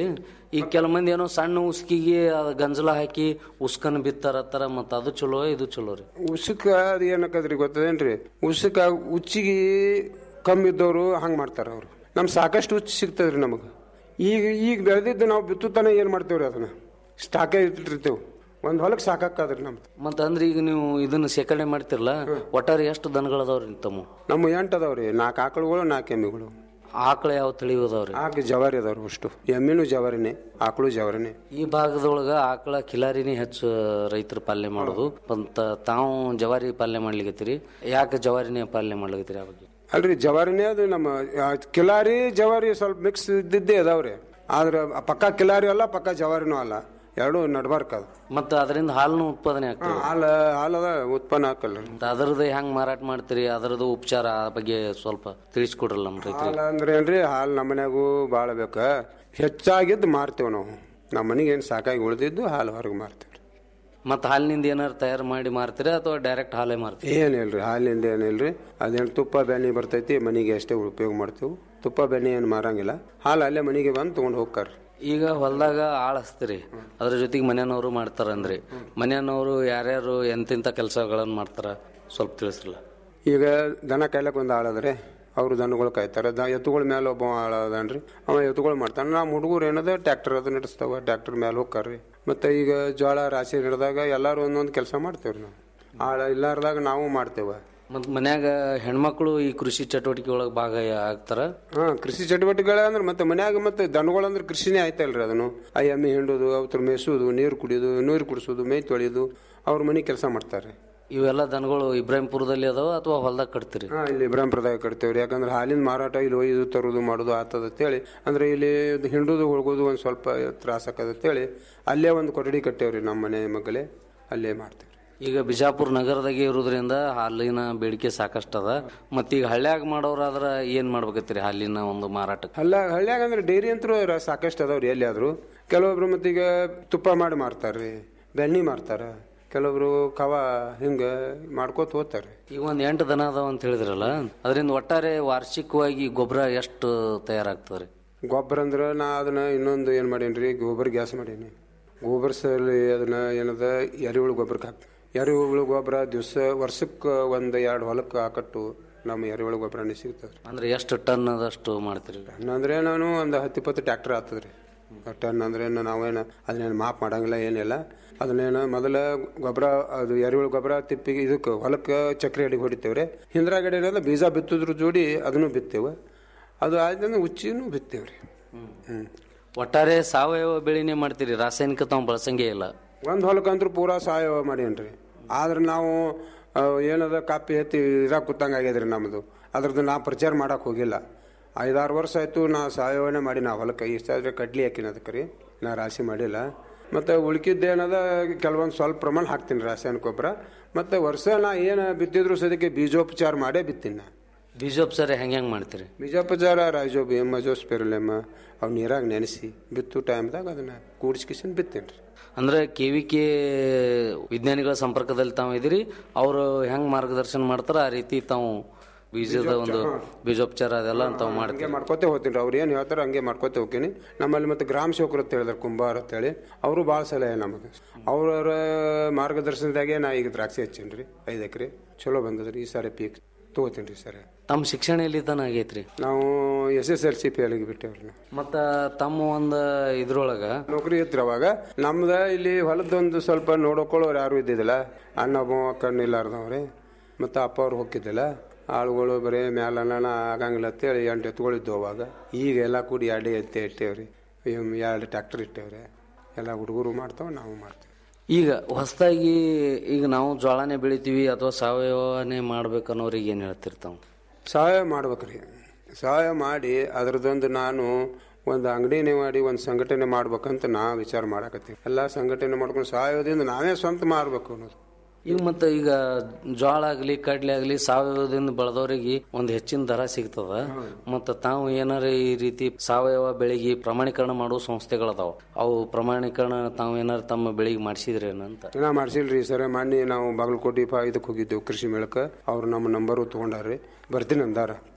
ಈಗ ಕೆಲ ಮಂದಿ ಏನೋ ಸಣ್ಣ ಉಸ್ಕಿಗೆ ಅದ್ ಗಂಜಲ ಹಾಕಿ ಉಸ್ಕನ್ ಬಿತ್ತಾರತ್ತಾರ ಮತ್ತ ಅದು ಚಲೋ ಇದು ಚಲೋ ರೀ ಉಸುಕ ಅದು ಏನಕ್ಕದ್ರಿ ಗೊತ್ತದೇನ್ರಿ ಉಸುಕ ಉಚ್ಚಿಗೆ ಕಮ್ಮಿ ಇದ್ದವರು ಹಂಗೆ ಮಾಡ್ತಾರ ಅವ್ರು ನಮ್ ಸಾಕಷ್ಟು ಉಚ್ಚಿ ಸಿಗ್ತದ್ರಿ ನಮಗೆ ಈಗ ಈಗ ಬೆಳೆದಿದ್ದು ನಾವು ಬಿತ್ತುತ್ತಾನೆ ಏನು ಮಾಡ್ತೇವ್ರಿ ಅದನ್ನ ಸ್ಟಾಕೇ ಇಟ್ಟಿರ್ತೇವೆ ಒಂದು ಹೊಲಕ್ಕೆ ಸಾಕಾಕದ್ರಿ ನಮ್ದು ಮತ್ತ ಅಂದ್ರೆ ಈಗ ನೀವು ಇದನ್ನ ಶೇಖರಣೆ ಮಾಡ್ತಿರಲ್ಲ ಒಟ್ಟಾರೆ ಎಷ್ಟು ದನಗಳದಾವ್ರಿ ತಮ್ಮ ನಮ್ಮ ಎಂಟು ಅದಾವ್ರಿ ನಾಲ್ಕು ಆಕಳುಗಳು ನಾಲ್ಕು ಎಮ್ಮಿಗಳು ಆಕಳ ಯಾವ ತಳಿ ಅದಾವ್ರಿ ಆಕೆ ಜವಾರಿ ಅದಾವ್ರಿ ಅಷ್ಟು ಎಮ್ಮಿನೂ ಜವಾರಿನೇ ಆಕಳು ಜವಾರಿನೇ ಈ ಭಾಗದೊಳಗ ಆಕಳ ಕಿಲಾರಿನೇ ಹೆಚ್ಚು ರೈತರು ಪಾಲನೆ ಮಾಡೋದು ಮತ್ತ ತಾವು ಜವಾರಿ ಪಾಲನೆ ಮಾಡ್ಲಿಕತ್ತೀರಿ ಯಾಕೆ ಜವಾರಿನೇ ಪಾಲನೆ ಮಾಡ್ಲಿಕತ್ತೀರಿ ಆ ಬಗ್ಗೆ ಅಲ್ರಿ ಜವಾರಿನೇ ಅದು ನಮ್ಮ ಆ, ಕಿಲಾರಿ ಜವಾರಿ ಸ್ವಲ್ಪ ಮಿಕ್ಸ್ ಇದ್ದಿದ್ದೇ ಅದಾವ್ರಿ ಆದ್ರೆ ಪಕ್ಕ ಕಿಲಾರಿ ಅಲ್ಲ ಪಕ್ಕ ಜವಾರಿನೂ ಅಲ್ಲ ಎರಡು ನಡ್ಬಾರ್ಕ್ ಅದು ಮತ್ತ ಅದರಿಂದ ಹಾಲನ್ನು ಉತ್ಪಾದನೆ ಆಗ್ತದೆ ಹಾಲು ಹಾಲದ ಉತ್ಪನ್ನ ಹಾಕಲ್ಲ ಅದರದ್ದು ಹೆಂಗ್ ಮಾರಾಟ ಮಾಡ್ತೀರಿ ಅದರದ್ದು ಉಪಚಾರ ಆ ಬಗ್ಗೆ ಸ್ವಲ್ಪ ತಿಳಿಸ್ಕೊಡ್ರಲ್ಲ ನಮ್ಮ ರೈತರಿಗೆ ಹಾಲು ಅಂದ್ರೆ ಏನ್ರಿ ಹಾಲು ನಮ್ಮ ಮನ್ಯಾಗೂ ಭಾಳ ಬೇಕ ಹೆಚ್ಚಾಗಿದ್ದು ಮಾರ್ತೇವೆ ನಾವು ನಮ್ಮ ಮನೆಗೆ ಏನು ಸಾಕಾಗಿ ಉಳಿದಿದ್ದು ಹಾಲು ಹೊರಗೆ ಮಾರ್ತೇವೆ ಮತ್ತ ಹಾಲಿನಿಂದ ಏನಾರು ತಯಾರು ಮಾಡಿ ಮಾರ್ತೀರಾ ಅಥವಾ ಡೈರೆಕ್ಟ್ ಹಾಲೇ ಮಾರ್ತೀರಿ ಏನಿಲ್ರಿ ಹಾಲಿಂದ ಏನಿಲ್ರಿ ಅದೇನು ತುಪ್ಪ ಬೆಣ್ಣೆ ಬರ್ತೈತಿ ಮನೆಗೆ ಅಷ್ಟೇ ಉಪಯೋಗ ಮಾಡ್ತೇವೆ ತುಪ್ಪ ಬೆಣ್ಣೆ ಏನು ಮಾರಂಗಿಲ್ಲ ಹಾಲು ಅಲ್ಲೇ ಮನೆಗೆ ಬಂದು ತೊಗೊಂಡು ಹೋಗ್ತಾರ ಈಗ ಹೊಲದಾಗ ಆಳ್ ಹಚ್ತೀರಿ ಅದ್ರ ಜೊತೆಗೆ ಮನೆಯವರು ಮಾಡ್ತಾರಂದ್ರಿ ಮನೆಯವರು ಯಾರ್ಯಾರು ಎಂತೆಂಥ ಕೆಲಸಗಳನ್ನ ಮಾಡ್ತಾರ ಸ್ವಲ್ಪ ತಿಳಿಸ್ರಲ್ಲ ಈಗ ದನ ಕಾಯ್ಲಕ್ಕೆ ಒಂದು ಆಳದ್ರೆ ಅವರು ದನಗಳು ಕಾಯ್ತಾರೆ ದ ಎತ್ತುಗಳ ಮೇಲೆ ಒಬ್ಬ ಆಳ ಅದಾನ್ರಿ ಅವ ಎತ್ತುಗಳು ಮಾಡ್ತಾನೆ ನಮ್ಮ ಹುಡುಗರು ಏನದ ಟ್ರ್ಯಾಕ್ಟರ್ ಅದು ನಡೆಸ್ತಾವ ಟ್ರ್ಯಾಕ್ಟರ್ ಮೇಲೆ ಹೋಗ್ತಾರ್ರಿ ಮತ್ತೆ ಈಗ ಜೋಳ ರಾಶಿ ಹಿಡಿದಾಗ ಎಲ್ಲರೂ ಒಂದೊಂದು ಕೆಲಸ ಮಾಡ್ತೇವ್ರಿ ನಾವು ಆಳ ಇಲ್ಲಾರ್ದಾಗ ನಾವು ಮಾಡ್ತೇವೆ ಮತ್ ಮನ್ಯಾಗ ಹೆಣ್ಮಕ್ಳು ಈ ಕೃಷಿ ಚಟುವಟಿಕೆ ಒಳಗೆ ಭಾಗ ಆಗ್ತಾರ ಹಾ ಕೃಷಿ ಚಟುವಟಿಕೆಗಳ ಅಂದ್ರೆ ಮತ್ತೆ ಮನ್ಯಾಗ ಮತ್ತೆ ದನಗಳಂದ್ರೆ ಕೃಷಿನೇ ಆಯ್ತಲ್ರಿ ಅದನ್ನು ಆ ಎಮ್ಮೆ ಹಿಂಡೋದು ಅವತ್ರ ಮೇಯಿಸೋದು ನೀರು ಕುಡಿಯೋದು ನೀರು ಕುಡಿಸೋದು ಮೈ ತೊಳೆಯೋದು ಅವ್ರ ಮನೆ ಕೆಲಸ ಮಾಡ್ತಾರೆ ಇವೆಲ್ಲ ದನಗಳು ಇಬ್ರಾಹಿಂಪುರದಲ್ಲಿ ಅದಾವ ಅಥವಾ ಹೊಲದಾಗ ಕಟ್ತೀರಿ ಹಾ ಇಲ್ಲಿ ಇಬ್ರಾಹಿಂಪುರದಾಗ ಕಟ್ತೇವ್ರಿ ಯಾಕಂದ್ರೆ ಹಾಲಿನ ಮಾರಾಟ ಇಲ್ಲಿ ಒಯ್ದು ತರೋದು ಮಾಡೋದು ಆತದ ಅಂತೇಳಿ ಅಂದ್ರೆ ಇಲ್ಲಿ ಇದು ಹಿಂಡುದು ಹೋಗೋದು ಒಂದು ಸ್ವಲ್ಪ ತ್ರಾಸ ಆಕದ ಅಂತೇಳಿ ಅಲ್ಲೇ ಒಂದು ಕೊಠಡಿ ಕಟ್ಟೇವ್ರಿ ನಮ್ಮ ಮನೆ ಮಗಲೇ ಅಲ್ಲೇ ಮಾಡ್ತೇವ್ರಿ ಈಗ ಬಿಜಾಪುರ ನಗರದಾಗೆ ಇರೋದ್ರಿಂದ ಹಾಲಿನ ಬೇಡಿಕೆ ಸಾಕಷ್ಟು ಅದ ಮತ್ತೀಗ ಹಳ್ಳ್ಯಾಗ ಮಾಡೋರಾದ್ರ ಏನ್ ಮಾಡ್ಬೇಕತ್ತೀರಿ ಹಾಲಿನ ಒಂದು ಮಾರಾಟಕ್ಕೆ ಹಳ್ಳ ಹಳ್ಳ್ಯಾಗ ಅಂದ್ರೆ ಡೈರಿ ಅಂತೂ ಸಾಕಷ್ಟು ಅದಾವ್ರಿ ಎಲ್ಲಿ ಆದ್ರು ಕೆಲವೊಬ್ರು ಮತ್ತೀಗ ತುಪ್ಪ ಮಾಡಿ ಮಾರ್ತಾರ್ರಿ ಬೆಣ್ಣೆ ಮಾರ್ತಾರ ಕೆಲವೊಬ್ರು ಕವ ಹಿಂಗ ಮಾಡ್ಕೋತ ಹೋಗ್ತಾರೆ ಈಗ ಒಂದ್ ಎಂಟು ದನ ಅದಾವ ಅಂತ ಹೇಳಿದ್ರಲ್ಲ ಅದರಿಂದ ಒಟ್ಟಾರೆ ವಾರ್ಷಿಕವಾಗಿ ಗೊಬ್ಬರ ಎಷ್ಟು ತಯಾರಾಗ್ತದ್ರಿ ಗೊಬ್ಬರ ಅಂದ್ರೆ ನಾ ಅದನ್ನ ಇನ್ನೊಂದು ಏನು ಮಾಡೀನಿ ಗೊಬ್ಬರ ಗ್ಯಾಸ್ ಮಾಡೀನಿ ಗೊಬ್ಬರ ಸಲಿ ಅದನ್ನ ಏನದ ಎರೆಹುಳು ಗೊಬ್ಬರಕ್ಕೆ ಹಾಕ್ತೀನಿ ಎರೆಹುಳು ಗೊಬ್ಬರ ದಿವಸ ವರ್ಷಕ್ಕೆ ಒಂದು ಎರಡು ಹೊಲಕ್ಕೆ ಹಾಕಟ್ಟು ನಮ್ಮ ಎರೆಹುಳು ಗೊಬ್ಬರನೇ ಸಿಗ್ತದೆ ಅಂದ್ರೆ ಎಷ್ಟು ಟನ್ ಅದಷ್ಟು ಮಾಡ್ತೀರಿ ಅಂದ್ರೆ ನಾನು ಒಂದು ಹತ್ತು ಇಪ್ಪತ್ತು ಟ್ಯಾಕ್ಟರ್ ಆಗ್ತದ್ರಿ ಟನ್ ಅಂದ್ರೆ ನಾವೇನು ಅದನ್ನೇನು ಮಾಪ್ ಮಾಡಂಗಿಲ್ಲ ಏನಿಲ್ಲ ಅದನ್ನೇನು ಮೊದಲ ಗೊಬ್ಬರ ಅದು ಎರೆಹುಳು ಗೊಬ್ಬರ ತಿಪ್ಪಿಗೆ ಇದಕ್ಕೆ ಹೊಲಕ್ಕೆ ಚಕ್ರಿ ಅಡಿಗೆ ಹೊಡಿತೇವ್ರಿ ಹಿಂದ್ರಾಗಡೆ ಏನದ ಬೀಜ ಬಿತ್ತುದ್ರ ಜೋಡಿ ಅದನ್ನು ಬಿತ್ತೇವೆ ಅದು ಆದ್ಮೇಲೆ ಉಚ್ಚಿನೂ ಬಿತ್ತೇವ್ರಿ ಹ್ಮ್ ಒಟ್ಟಾರೆ ಸಾವಯವ ಬೆಳೆನೇ ಮಾಡ್ತೀರಿ ರಾಸಾಯನಿಕ ತಾವು ಬಳಸಂಗೇ ಇಲ್ಲ ಒಂದು ಹೊಲಕ್ಕಂತೂ ಪೂರಾ ಸಾವಯವ ಮಾಡೀನ್ರಿ ಆದ್ರೆ ನಾವು ಆ, ಏನದ ಕಾಪಿ ಎತ್ತಿ ಇರಾಕ ಕೂತಂಗ ಆಗ್ಯದ್ರಿ ನಮ್ಮದು ಅದ್ರದ್ದು ನಾ ಪ್ರಚಾರ ಮಾಡಕ್ ಹೋಗಿಲ್ಲ ಐದಾರು ವರ್ಷ ಆಯ್ತು ನಾ ಸಾವಯವನೇ ಮಾಡಿ ನಾ ಹೊಲಕ್ಕೆ ಇಷ್ಟಾದ್ರೆ ಕಡ್ಲಿ ಹಾಕಿನ ಅದಕ್ಕೆ ರೀ ನಾ ರಾಶಿ ಮಾಡಿಲ್ಲ ಮತ್ತು ಉಳ್ಕಿದ್ದೇನದ ಕೆಲವೊಂದು ಸ್ವಲ್ಪ ಪ್ರಮಾಣ ಹಾಕ್ತೀನಿ ರಾಸಾಯನಿಕ ಗೊಬ್ಬರ ಮತ್ತು ವರ್ಷ ನಾ ಏನು ಬಿತ್ತಿದ್ರು ಸದ್ಯಕ್ಕೆ ಬೀಜೋಪಚಾರ ಮಾಡೇ ಬಿತ್ತೀನಿ ನಾ ಬೀಜೋಪಚಾರ ಹೆಂಗ್ ಹೆಂಗ್ ಮಾಡ್ತೀರಿ ಬೀಜೋಪಚಾರ ರಾಜೋಬಿ ಮಜೋಸ್ ಪೆರಲೆಮ್ಮ ಅವು ನೀರಾಗ ನೆನೆಸಿ ಬಿತ್ತು ಟೈಮ್ದಾಗ ಅದನ್ನ ಕೂಡಿಸ್ಕಿಸಿನ್ ಬಿತ್ತೇನೆ ರೀ ಅಂದ್ರೆ ಕೆವಿಕೆ ವಿಜ್ಞಾನಿಗಳ ಸಂಪರ್ಕದಲ್ಲಿ ತಾವು ಇದ್ದೀರಿ ಅವರು ಹೆಂಗ್ ಮಾರ್ಗದರ್ಶನ ಮಾಡ್ತಾರ ಆ ರೀತಿ ತಾವು ಬೀಜದ ಒಂದು ಬೀಜೋಪಚಾರ ಅದೆಲ್ಲ ತಾವು ಮಾಡ್ತೀರಿ ಹಂಗೆ ಮಾಡ್ಕೋತೆ ಹೋಗ್ತೀನಿ ಅವ್ರು ಏನು ಹೇಳ್ತಾರೆ ಹಂಗೆ ಮಾಡ್ಕೋತೆ ಹೋಗ್ತೀನಿ ನಮ್ಮಲ್ಲಿ ಮತ್ತೆ ಗ್ರಾಮ ಸೇವಕರು ಅಂತ ಹೇಳಿದಾರೆ ಕುಂಬಾರ ಅಂತೇಳಿ ಅವರು ಭಾಳ ಸಲಹೆ ನಮಗೆ ಅವ್ರವ್ರ ಮಾರ್ಗದರ್ಶನದಾಗೆ ನಾ ಈಗ ದ್ರಾಕ್ಷಿ ಹಚ್ಚೀನಿ ರೀ ಐದು ಎಕರೆ ಚಲೋ ಬಂದದ್ರಿ ಈ ಸಾರಿ ಪೀಕ್ ತಗೋತೀನಿ ರೀ ಸರ್ ತಮ್ಮ ಶಿಕ್ಷಣ ಎಲ್ಲಿ ತನ ಆಗೈತ್ರಿ ನಾವು S S L C P ಅಲ್ಲಿಗೆ ಬಿಟ್ಟೇವ್ರಿ ನಾವು ಮತ್ತ ತಮ್ಮ ಒಂದು ಇದ್ರೊಳಗ ನೌಕರಿ ಇತ್ತು ಅವಾಗ ನಮ್ದ ಇಲ್ಲಿ ಹೊಲದೊಂದು ಸ್ವಲ್ಪ ನೋಡ್ಕೊಳ್ಳೋರು ಯಾರು ಇದ್ದಿದ್ದಿಲ್ಲ ಅಣ್ಣ ಒಬ್ಬ ಕಣ್ಣು ಇಲ್ಲಾರ್ದವ್ರಿ ಮತ್ತು ಅಪ್ಪ ಅವ್ರು ಹೋಗಿದ್ದಿಲ್ಲ ಆಳುಗಳು ಬರೀ ಮ್ಯಾಲ ಅನ್ನ ಆಗಂಗಿಲ್ಲ ಅಂತೇಳಿ ಎಂಟು ಎತ್ತುಗಳಿದ್ವು ಅವಾಗ ಈಗ ಎಲ್ಲ ಕೂಡಿ ಎರಡು ಎತ್ತೆ ಇಟ್ಟೇವ್ರಿ ಇವ್ ಎರಡು ಟ್ಯಾಕ್ಟರ್ ಇಟ್ಟೇವ್ರಿ ಎಲ್ಲ ಹುಡುಗರು ಮಾಡ್ತಾವ ನಾವು ಮಾಡ್ತೇವೆ ಈಗ ಹೊಸದಾಗಿ ಈಗ ನಾವು ಜೋಳನೇ ಬೆಳಿತೀವಿ ಅಥವಾ ಸಾವಯವನೇ ಮಾಡ್ಬೇಕನ್ನೋರಿಗೆ ಏನ್ ಹೇಳ್ತಿರ್ತಾವ ಸಹಾಯ ಮಾಡ್ಬೇಕ್ರಿ ಸಹಾಯ ಮಾಡಿ ಅದ್ರದ್ದೊಂದು ನಾನು ಒಂದು ಅಂಗಡಿನೇ ಮಾಡಿ ಒಂದು ಸಂಘಟನೆ ಮಾಡ್ಬೇಕಂತ ನಾ ವಿಚಾರ ಮಾಡಕತ್ತೀವಿ ಎಲ್ಲ ಸಂಘಟನೆ ಮಾಡ್ಕೊಂಡು ಸಹಾಯದಿಂದ ನಾವೇ ಸ್ವಂತ ಮಾರ್ಬೇಕು ಅನ್ನೋದು ಈಗ ಮತ್ತೆ ಈಗ ಜೋಳ ಆಗ್ಲಿ ಕಡ್ಲೆ ಆಗ್ಲಿ ಸಾವಯವದಿಂದ ಬೆಳೆದವರಿಗೆ ಒಂದು ಹೆಚ್ಚಿನ ದರ ಸಿಗ್ತದ ಮತ್ತ ತಾವು ಏನಾರ ಈ ರೀತಿ ಸಾವಯವ ಬೆಳೆಗೆ ಪ್ರಮಾಣೀಕರಣ ಮಾಡುವ ಸಂಸ್ಥೆಗಳದಾವ ಅವು ಪ್ರಮಾಣೀಕರಣ ತಾವು ಏನಾರ ತಮ್ಮ ಬೆಳೆಗೆ ಮಾಡಿಸಿದ್ರೇನಂತ ನಾ ಮಾಡ್ಸಿಲ್ರಿ ಸರ್ ಮೊನ್ನೆ ನಾವು ಬಾಗಲಕೋಟೆ ಫಾ ಇದಕ್ಕೆ ಹೋಗಿದ್ದೆವು ಕೃಷಿ ಮೇಳಕ್ಕೆ ಅವ್ರು ನಮ್ಮ ನಂಬರು ತೊಗೊಂಡಾರ್ರಿ ಬರ್ತೀನಿ ಅಂದಾರ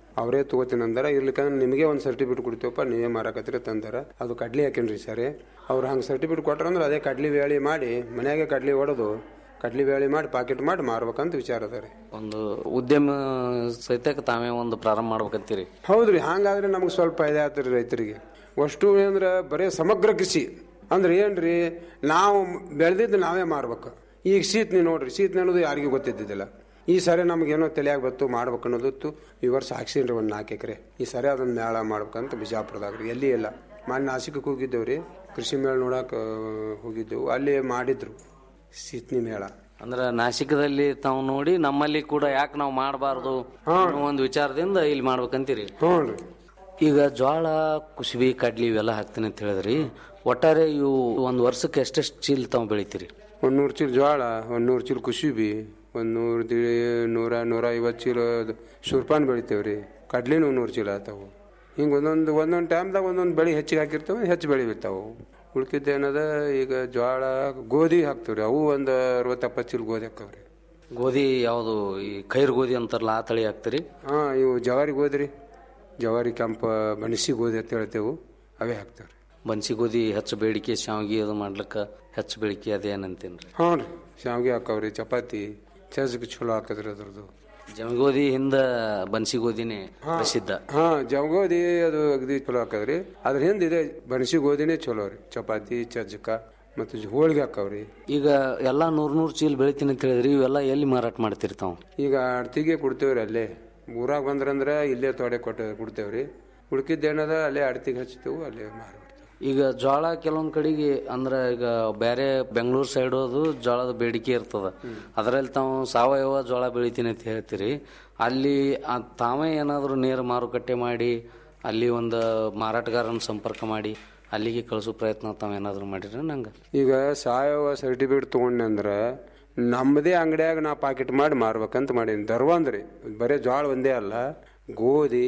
ಅವರೇ ತಗೋತೀನಿ ಅಂದಾರ ಇರ್ಲಿಕ್ಕಂದ್ರೆ ನಿಮಗೆ ಒಂದು ಸರ್ಟಿಫಿಕೇಟ್ ಕೊಡ್ತೀವಪ್ಪ ನೀವೇ ಮಾರಾಕತ್ರಿ ತಂದಾರ ಅದು ಕಡ್ಲಿ ಹಾಕೇನ್ರಿ ಸರಿ ಅವ್ರು ಹಂಗೆ ಸರ್ಟಿಫಿಕೇಟ್ ಕೊಟ್ರಂದ್ರೆ ಅದೇ ಕಡ್ಲಿ ಬೇಳೆ ಮಾಡಿ ಮನ್ಯಾಗೆ ಕಡ್ಲಿ ಹೊಡೆದು ಕಡ್ಲಿ ಬೇಳೆ ಮಾಡಿ ಪಾಕೆಟ್ ಮಾಡಿ ಮಾರ್ಬೇಕಂತ ವಿಚಾರ ಅದ ರೀ ಒಂದು ಉದ್ಯಮ ಸಹಿತಕ್ಕೆ ತಾವೇ ಒಂದು ಪ್ರಾರಂಭ ಮಾಡ್ಬೇಕಂತೀರಿ ಹೌದ್ರಿ ಹಂಗಾದ್ರೆ ನಮ್ಗೆ ಸ್ವಲ್ಪ ಫಾಯ್ದೆ ಆಗ್ತದೆ ರೈತರಿಗೆ ಅಷ್ಟು ಅಂದ್ರೆ ಬರೀ ಸಮಗ್ರ ಕೃಷಿ ಅಂದ್ರೆ ಏನ್ರಿ ನಾವು ಬೆಳೆದಿದ್ದು ನಾವೇ ಮಾರ್ಬೇಕು ಈಗ ಶೀತ್ ನೀವು ನೋಡ್ರಿ ಶೀತ್ ಅನ್ನೋದು ಯಾರಿಗೂ ಗೊತ್ತಿದ್ದಿದ್ದಿಲ್ಲ ಈ ಸರಿ ನಮಗೇನೋ ತಲೆಯಾಗ ಬತ್ತು ಮಾಡ್ಬೇಕು ಅನ್ನೋದಿತ್ತು ಈ ವರ್ಷ ಹಾಕ್ಸೀನ್ರಿ ಒಂದು ನಾಲ್ಕು ಎಕರೆ ಈ ಸರಿ ಅದನ್ನ ಮೇಳ ಮಾಡ್ಬೇಕಂತ ಬಿಜಾಪುರದಾಗ ರೀ ಎಲ್ಲಿ ಇಲ್ಲ ಮೊನ್ನೆ ನಾಸಿಕಕ್ಕೆ ಹೋಗಿದ್ದೇವ್ರಿ ಕೃಷಿ ಮೇಳ ನೋಡಕ್ಕೆ ಹೋಗಿದ್ದೆವು ಅಲ್ಲಿ ಮಾಡಿದ್ರು ಶೀತ್ನಿ ಮೇಳ ಅಂದ್ರೆ ನಾಸಿಕದಲ್ಲಿ ತಾವು ನೋಡಿ ನಮ್ಮಲ್ಲಿ ಕೂಡ ಯಾಕೆ ನಾವು ಮಾಡಬಾರ್ದು ಅನ್ನೋ ಒಂದು ವಿಚಾರದಿಂದ ಇಲ್ಲಿ ಮಾಡ್ಬೇಕಂತೀರಿ ಹ್ಞೂ ರೀ ಈಗ ಜೋಳ ಕುಸುಬಿ ಕಡ್ಲಿ ಇವೆಲ್ಲ ಹಾಕ್ತೀನಿ ಅಂತ ಹೇಳಿದ್ರಿ ಒಟ್ಟಾರೆ ಇವು ಒಂದು ವರ್ಷಕ್ಕೆ ಎಷ್ಟೆಷ್ಟು ಚೀಲ ತಾವು ಬೆಳಿತೀರಿ ಒಂದು ನೂರು ಚೀಲ ಜೋಳ ಒಂದು ನೂರು ಚೀಲ ಕುಸುಬಿ ಒಂದು ನೂರು ದಿ ನೂರ ನೂರ ಐವತ್ತು ಚೀಲ ಸೂರ್ಪಾನ್ ಬೆಳಿತೇವೆ ರೀ ಕಡ್ಲಿನೂ ನೂರು ಚೀಲ ಆತಾವು ಹಿಂಗೆ ಒಂದೊಂದು ಒಂದೊಂದು ಟೈಮ್ದಾಗ ಒಂದೊಂದು ಬೆಳೆ ಹೆಚ್ಚಿಗೆ ಹಾಕಿರ್ತೇವೆ ಹೆಚ್ಚು ಬೆಳೆ ಬಿಡ್ತಾವು ಉಳ್ಕಿದ್ದು ಏನದ ಈಗ ಜೋಳ ಗೋಧಿ ಹಾಕ್ತೇವೆ ರೀ ಅವು ಒಂದು ಅರವತ್ತು ಎಪ್ಪತ್ತು ಚೀಲ ಗೋಧಿ ಹಾಕ್ತಾವೆ ರೀ ಗೋಧಿ ಯಾವುದು ಈ ಖೈರ್ ಗೋಧಿ ಅಂತಾರಲ್ಲ ಆ ತಳಿ ಹಾಕ್ತೀರಿ ಹಾಂ ಇವು ಜವಾರಿ ಗೋಧಿ ರೀ ಜವಾರಿ ಕೆಂಪ ಬಣಸಿ ಗೋಧಿ ಅಂತ ಹೇಳ್ತೇವೆ ಅವೇ ಹಾಕ್ತೇವೆ ರೀ ಬನ್ಸಿ ಗೋಧಿ ಹೆಚ್ಚು ಬೇಡಿಕೆ ಶಾವಿಗೆ ಅದು ಮಾಡ್ಲಿಕ್ಕೆ ಹೆಚ್ಚು ಬೇಡಿಕೆ ಅದೇನಂತೇನ್ರಿ ಹ್ಞೂ ರೀ ಶಾವಿಗೆ ಹಾಕಾವ್ರಿ ಚಪಾತಿ ಚಜಕ್ಕೆ ಚಲೋ ಹಾಕದ್ರಿ ಅದ್ರದ್ದು ಜಮಗೋದಿ ಹಿಂದ ಬನ್ಸಿ ಗೋಧಿನೇ ಪ್ರಸಿದ್ಧ ಹಾ ಜವಗೋದಿ ಅದು ಅಗದಿ ಚಲೋ ಹಾಕದ್ರಿ ಅದ್ರ ಹಿಂದೆ ಇದೆ ಬಣಸಿ ಗೋಧಿನೇ ಚಲೋ ರೀ ಚಪಾತಿ ಚಜ್ಜಕ ಮತ್ತು ಜ- ಹೋಳ್ಗೆ ಹಾಕಾವ್ರಿ ಈಗ ಎಲ್ಲಾ ನೂರ್ ನೂರ್ ಚೀಲ ಬೆಳಿತೀನಿ ಅಂತ ಹೇಳಿದ್ರಿ ಇವೆಲ್ಲ ಎಲ್ಲಿ ಮಾರಾಟ ಮಾಡ್ತಿರ್ತಾವ ಈಗ ಅಡ್ತಿಗೆ ಕೊಡ್ತೇವ್ರಿ ಅಲ್ಲೇ ಊರಾಗ ಬಂದ್ರಂದ್ರ ಇಲ್ಲೇ ತೋಡೆ ಕೊಟ್ಟು ಕೊಡ್ತೇವ್ರಿ ಉಳ್ಕಿದ್ದೇನದ ಅಲ್ಲೇ ಅಡ್ತಿಗೆ ಹಚ್ತೇವು ಅಲ್ಲೇ ಮಾರ್ಬಿಡ್ತೇವೆ ಈಗ ಜೋಳ ಕೆಲವೊಂದ್ ಕಡೆಗೆ ಅಂದ್ರ ಈಗ ಬೇರೆ ಬೆಂಗಳೂರು ಸೈಡ್ ಹೋದು ಜೋಳದ ಬೇಡಿಕೆ ಇರ್ತದ ಅದರಲ್ಲಿ ತಾವು ಸಾವಯವ ಜೋಳ ಬೆಳಿತೀನಿ ಅಂತ ಹೇಳ್ತೀರಿ ಅಲ್ಲಿ ಆ ತಾವೇ ಏನಾದ್ರು ನೇರ ಮಾರುಕಟ್ಟೆ ಮಾಡಿ ಅಲ್ಲಿ ಒಂದು ಮಾರಾಟಗಾರನ ಸಂಪರ್ಕ ಮಾಡಿ ಅಲ್ಲಿಗೆ ಕಳಿಸೋ ಪ್ರಯತ್ನ ತಾವೇನಾದ್ರು ಮಾಡಿರಿ ನಂಗೆ ಈಗ ಸಾವಯವ ಸರ್ಟಿಫಿಕೇಟ್ ತಗೊಂಡೆ ಅಂದ್ರ ನಮ್ಮದೇ ಅಂಗಡಿಯಾಗ ನಾ ಪಾಕೆಟ್ ಮಾಡಿ ಮಾರ್ಬೇಕಂತ ಮಾಡೀನಿ ಧರ್ವಂದ್ರಿ ಬರೀ ಜೋಳ ಒಂದೇ ಅಲ್ಲ ಗೋಧಿ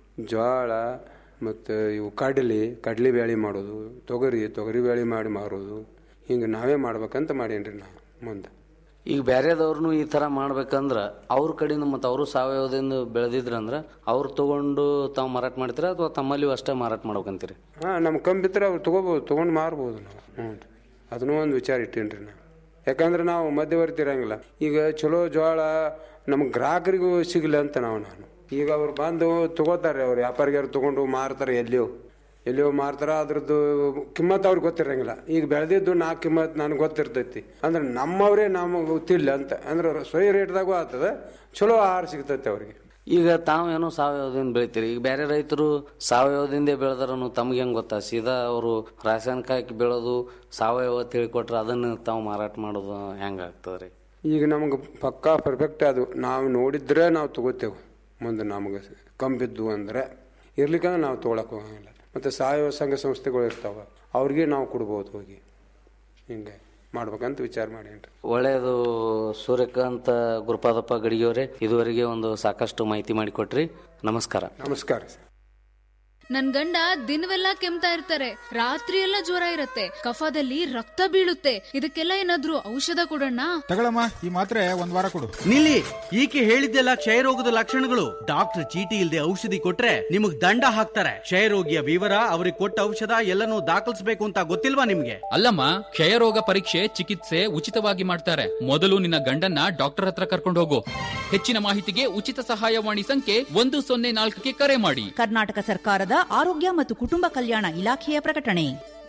ಜೋಳ ಮತ್ತು ಇವು ಕಡ್ಲಿ ಕಡ್ಲಿ ಬೇಳೆ ಮಾಡೋದು ತೊಗರಿ ತೊಗರಿ ಬೇಳೆ ಮಾಡಿ ಮಾರೋದು ಹಿಂಗೆ ನಾವೇ ಮಾಡ್ಬೇಕಂತ ಮಾಡೀನಿ ನಾ ಮುಂದೆ ಈಗ ಬೇರೆದವ್ರನ್ನು ಈ ತರ ಮಾಡ್ಬೇಕಂದ್ರ ಅವ್ರ ಕಡೆಯಿಂದ ಮತ್ತೆ ಅವರು ಸಾವಯವದಿಂದ ಬೆಳೆದಿದ್ರಂದ್ರ ಅವ್ರು ತಗೊಂಡು ತಾವು ಮಾರಾಟ ಮಾಡ್ತೀರಾ ಅಥವಾ ತಮ್ಮಲ್ಲಿ ಅಷ್ಟೇ ಮಾರಾಟ ಮಾಡ್ಬೇಕಂತೀರಿ ಹಾಂ ನಮ್ಮ ಕಂಬಿದ್ರೆ ಅವ್ರು ತೊಗೋಬೋದು ತೊಗೊಂಡು ಮಾರ್ಬೋದು ನಾವು ಹ್ಞೂ ಅದನ್ನೂ ಒಂದು ವಿಚಾರ ಇಟ್ಟೀನಿ ರೀ ನಾವು ಯಾಕಂದ್ರೆ ನಾವು ಮಧ್ಯವರ್ತಿ ಇರಂಗಿಲ್ಲ ಈಗ ಚಲೋ ಜೋಳ ನಮ್ಮ ಗ್ರಾಹಕರಿಗೂ ಸಿಗಲಿ ಅಂತ ನಾವು ನಾನು ಈಗ ಅವ್ರು ಬಂದು ತಗೋತಾರೆ ಅವ್ರು ವ್ಯಾಪಾರಿಗಾರು ತಗೊಂಡು ಮಾರ್ತಾರೆ ಎಲ್ಲಿಯೋ ಎಲ್ಲಿಯೋ ಮಾರ್ತಾರ ಅದ್ರದ್ದು ಕಿಮ್ಮತ್ ಅವ್ರಿಗೆ ಗೊತ್ತಿರಂಗಿಲ್ಲ ಈಗ ಬೆಳೆದಿದ್ದು ನಾ ಕಿಮ್ಮತ್ ನನಗೆ ಗೊತ್ತಿರ್ತೈತಿ ಅಂದ್ರೆ ನಮ್ಮವರೇ ನಮಗೆ ಗೊತ್ತಿಲ್ಲ ಅಂತ ಅಂದ್ರೆ ಸ್ವಯ ರೇಟ್ದಾಗೂ ಆಗ್ತದೆ ಚಲೋ ಆಹಾರ ಸಿಗ್ತೈತೆ ಅವ್ರಿಗೆ ಈಗ ತಾವೇನೋ ಸಾವಯವದಿಂದ ಬೆಳಿತೀರಿ ಈಗ ಬೇರೆ ರೈತರು ಸಾವಯವದಿಂದ ಬೆಳೆದಾರನು ತಮ್ಗೆ ಹೆಂಗ್ ಗೊತ್ತಾ ಸೀದಾ ಅವರು ರಾಸಾಯನಿಕ ಹಾಕಿ ಬೆಳೆದು ಸಾವಯವ ತಿಳಿಕೊಟ್ರೆ ಅದನ್ನ ತಾವು ಮಾರಾಟ ಮಾಡೋದು ಹೆಂಗ ಆಗ್ತದ್ರಿ ಈಗ ನಮಗೆ ಪಕ್ಕಾ ಪರ್ಫೆಕ್ಟ್ ಅದು ನಾವು ನೋಡಿದ್ರೆ ನಾವು ತಗೋತೇವೆ ಮುಂದೆ ನಮಗೆ ಕಂಬಿದ್ದು ಅಂದ್ರೆ ಇರ್ಲಿಕ್ಕಂದ್ರೆ ನಾವು ತೊಗೊಳಕ್ ಹೋಗಂಗಿಲ್ಲ ಮತ್ತು ಸಾವಯವ ಸಂಘ ಸಂಸ್ಥೆಗಳು ಇರ್ತಾವೆ ಅವ್ರಿಗೆ ನಾವು ಕೊಡ್ಬೋದು ಹೋಗಿ ಹಿಂಗೆ ಮಾಡ್ಬೇಕಂತ ವಿಚಾರ ಮಾಡೇನ್ರಿ ಒಳ್ಳೆಯದು ಸೂರ್ಯಕಾಂತ ಗುರುಪಾದಪ್ಪ ಗಡಿಗೆಯವರೇ ಇದುವರೆಗೆ ಒಂದು ಸಾಕಷ್ಟು ಮಾಹಿತಿ ಮಾಡಿಕೊಟ್ರಿ ನಮಸ್ಕಾರ ನಮಸ್ಕಾರ ಸರ್ ನನ್ ಗಂಡ ದಿನವೆಲ್ಲ ಕೆಮ್ತಾ ಇರ್ತಾರೆ ರಾತ್ರಿ ಎಲ್ಲ ಜ್ವರ ಇರತ್ತೆ ಕಫದಲ್ಲಿ ರಕ್ತ ಬೀಳುತ್ತೆ ಇದಕ್ಕೆಲ್ಲ ಏನಾದ್ರೂ ಔಷಧ ಕೊಡೋಣ ತಗೊಳಮ್ಮ ಈ ಮಾತ್ರೆ ಒಂದ್ ವಾರ ಕೊಡು ನಿಲ್ಲಿ ಈಕೆ ಹೇಳಿದ್ದೆಲ್ಲ ಕ್ಷಯರೋಗದ ಲಕ್ಷಣಗಳು ಡಾಕ್ಟರ್ ಚೀಟಿ ಇಲ್ಲದೆ ಔಷಧಿ ಕೊಟ್ರೆ ನಿಮಗ್ ದಂಡ ಹಾಕ್ತಾರೆ ಕ್ಷಯರೋಗಿಯ ವಿವರ ಅವ್ರಿಗೆ ಕೊಟ್ಟ ಔಷಧ ಎಲ್ಲನೂ ದಾಖಲಿಸಬೇಕು ಅಂತ ಗೊತ್ತಿಲ್ವಾ ನಿಮ್ಗೆ ಅಲ್ಲಮ್ಮ ಕ್ಷಯರೋಗ ಪರೀಕ್ಷೆ ಚಿಕಿತ್ಸೆ ಉಚಿತವಾಗಿ ಮಾಡ್ತಾರೆ ಮೊದಲು ನಿನ್ನ ಗಂಡನ್ನ ಡಾಕ್ಟರ್ ಹತ್ರ ಕರ್ಕೊಂಡು ಹೋಗು ಹೆಚ್ಚಿನ ಮಾಹಿತಿಗೆ ಉಚಿತ ಸಹಾಯವಾಣಿ ಸಂಖ್ಯೆ ಒಂದು ಸೊನ್ನೆ ನಾಲ್ಕಕ್ಕೆ ಕರೆ ಮಾಡಿ ಕರ್ನಾಟಕ ಸರ್ಕಾರದ ಆರೋಗ್ಯ ಮತ್ತು ಕುಟುಂಬ ಕಲ್ಯಾಣ ಇಲಾಖೆಯ ಪ್ರಕಟಣೆ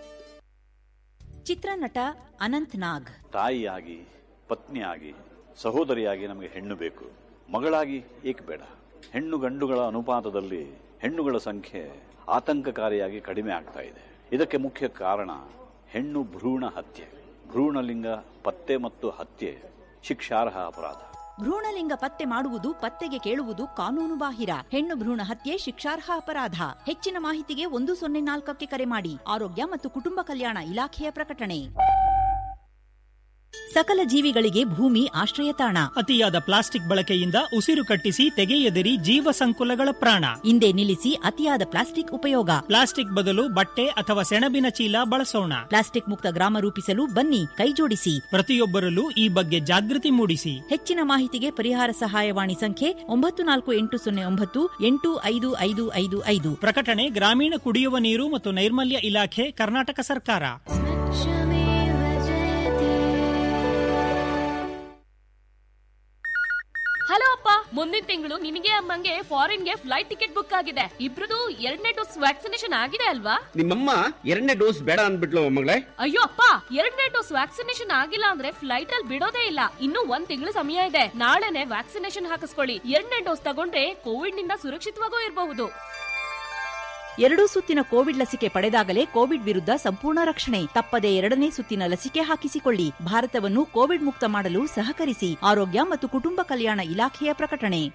ಚಿತ್ರನಟ ಅನಂತ್ ನಾಗ್ ತಾಯಿಯಾಗಿ ಪತ್ನಿಯಾಗಿ ಸಹೋದರಿಯಾಗಿ ನಮಗೆ ಹೆಣ್ಣು ಬೇಕು ಮಗಳಾಗಿ ಏಕೆ ಬೇಡ ಹೆಣ್ಣು ಗಂಡುಗಳ ಅನುಪಾತದಲ್ಲಿ ಹೆಣ್ಣುಗಳ ಸಂಖ್ಯೆ ಆತಂಕಕಾರಿಯಾಗಿ ಕಡಿಮೆ ಆಗ್ತಾ ಇದೆ ಇದಕ್ಕೆ ಮುಖ್ಯ ಕಾರಣ ಹೆಣ್ಣು ಭ್ರೂಣ ಹತ್ಯೆ ಭ್ರೂಣಲಿಂಗ ಪತ್ತೆ ಮತ್ತು ಹತ್ಯೆ ಶಿಕ್ಷಾರ್ಹ ಅಪರಾಧ ಭ್ರೂಣಲಿಂಗ ಪತ್ತೆ ಮಾಡುವುದು ಪತ್ತೆಗೆ ಕೇಳುವುದು ಕಾನೂನು ಬಾಹಿರ ಹೆಣ್ಣು ಭ್ರೂಣ ಹತ್ಯೆ ಶಿಕ್ಷಾರ್ಹ ಅಪರಾಧ ಹೆಚ್ಚಿನ ಮಾಹಿತಿಗೆ ಒಂದು ಸೊನ್ನೆ ನಾಲ್ಕಕ್ಕೆ ಕರೆ ಮಾಡಿ ಆರೋಗ್ಯ ಮತ್ತು ಕುಟುಂಬ ಕಲ್ಯಾಣ ಇಲಾಖೆಯ ಪ್ರಕಟಣೆ ಸಕಲ ಜೀವಿಗಳಿಗೆ ಭೂಮಿ ಆಶ್ರಯ ತಾಣ ಅತಿಯಾದ ಪ್ಲಾಸ್ಟಿಕ್ ಬಳಕೆಯಿಂದ ಉಸಿರು ಕಟ್ಟಿಸಿ ತೆಗೆಯದಿರಿ ಜೀವ ಸಂಕುಲಗಳ ಪ್ರಾಣ ಹಿಂದೆ ನಿಲ್ಲಿಸಿ ಅತಿಯಾದ ಪ್ಲಾಸ್ಟಿಕ್ ಉಪಯೋಗ ಪ್ಲಾಸ್ಟಿಕ್ ಬದಲು ಬಟ್ಟೆ ಅಥವಾ ಸೆಣಬಿನ ಚೀಲ ಬಳಸೋಣ ಪ್ಲಾಸ್ಟಿಕ್ ಮುಕ್ತ ಗ್ರಾಮ ರೂಪಿಸಲು ಬನ್ನಿ ಕೈಜೋಡಿಸಿ ಪ್ರತಿಯೊಬ್ಬರಲ್ಲೂ ಈ ಬಗ್ಗೆ ಜಾಗೃತಿ ಮೂಡಿಸಿ ಹೆಚ್ಚಿನ ಮಾಹಿತಿಗೆ ಪರಿಹಾರ ಸಹಾಯವಾಣಿ ಸಂಖ್ಯೆ ಒಂಬತ್ತು ನಾಲ್ಕು ಎಂಟು ಸೊನ್ನೆ ಒಂಬತ್ತು ಎಂಟು ಐದು ಐದು ಐದು ಐದು ಪ್ರಕಟಣೆ ಗ್ರಾಮೀಣ ಕುಡಿಯುವ ನೀರು ಮತ್ತು ನೈರ್ಮಲ್ಯ ಇಲಾಖೆ ಕರ್ನಾಟಕ ಸರ್ಕಾರ ಹಲೋ ಅಪ್ಪ ಮುಂದಿನ ತಿಂಗಳು ನಿನಗೆ ಅಮ್ಮಂಗೆ ಫಾರಿನ್ಗೆ ಫ್ಲೈಟ್ ಟಿಕೆಟ್ ಬುಕ್ ಆಗಿದೆ ಇಬ್ರದು ಎರಡನೇ ಡೋಸ್ ವ್ಯಾಕ್ಸಿನೇಷನ್ ಆಗಿದೆ ಅಲ್ವಾ ನಿಮ್ಮಮ್ಮ ಎರಡನೇ ಡೋಸ್ ಬೇಡ ಅಂದ್ಬಿಟ್ಲು ಮಗಳೇ ಅಯ್ಯೋ ಅಪ್ಪ ಎರಡನೇ ಡೋಸ್ ವ್ಯಾಕ್ಸಿನೇಷನ್ ಆಗಿಲ್ಲ ಅಂದ್ರೆ ಫ್ಲೈಟ್ ಅಲ್ಲಿ ಬಿಡೋದೇ ಇಲ್ಲ ಇನ್ನು ಒಂದ್ ತಿಂಗಳು ಸಮಯ ಇದೆ ನಾಳೆನೆ ವ್ಯಾಕ್ಸಿನೇಷನ್ ಹಾಕಿಸ್ಕೊಳ್ಳಿ ಎರಡನೇ ಡೋಸ್ ತಗೊಂಡ್ರೆ ಕೋವಿಡ್ ನಿಂದ ಸುರಕ್ಷಿತವಾಗೂ ಇರಬಹುದು ಎರಡೂ ಸುತ್ತಿನ ಕೋವಿಡ್ ಲಸಿಕೆ ಪಡೆದಾಗಲೇ ಕೋವಿಡ್ ವಿರುದ್ಧ ಸಂಪೂರ್ಣ ರಕ್ಷಣೆ ತಪ್ಪದೆ ಎರಡನೇ ಸುತ್ತಿನ ಲಸಿಕೆ ಹಾಕಿಸಿಕೊಳ್ಳಿ ಭಾರತವನ್ನು ಕೋವಿಡ್ ಮುಕ್ತ ಮಾಡಲು ಸಹಕರಿಸಿ ಆರೋಗ್ಯ ಮತ್ತು ಕುಟುಂಬ ಕಲ್ಯಾಣ ಇಲಾಖೆಯ ಪ್ರಕಟಣೆ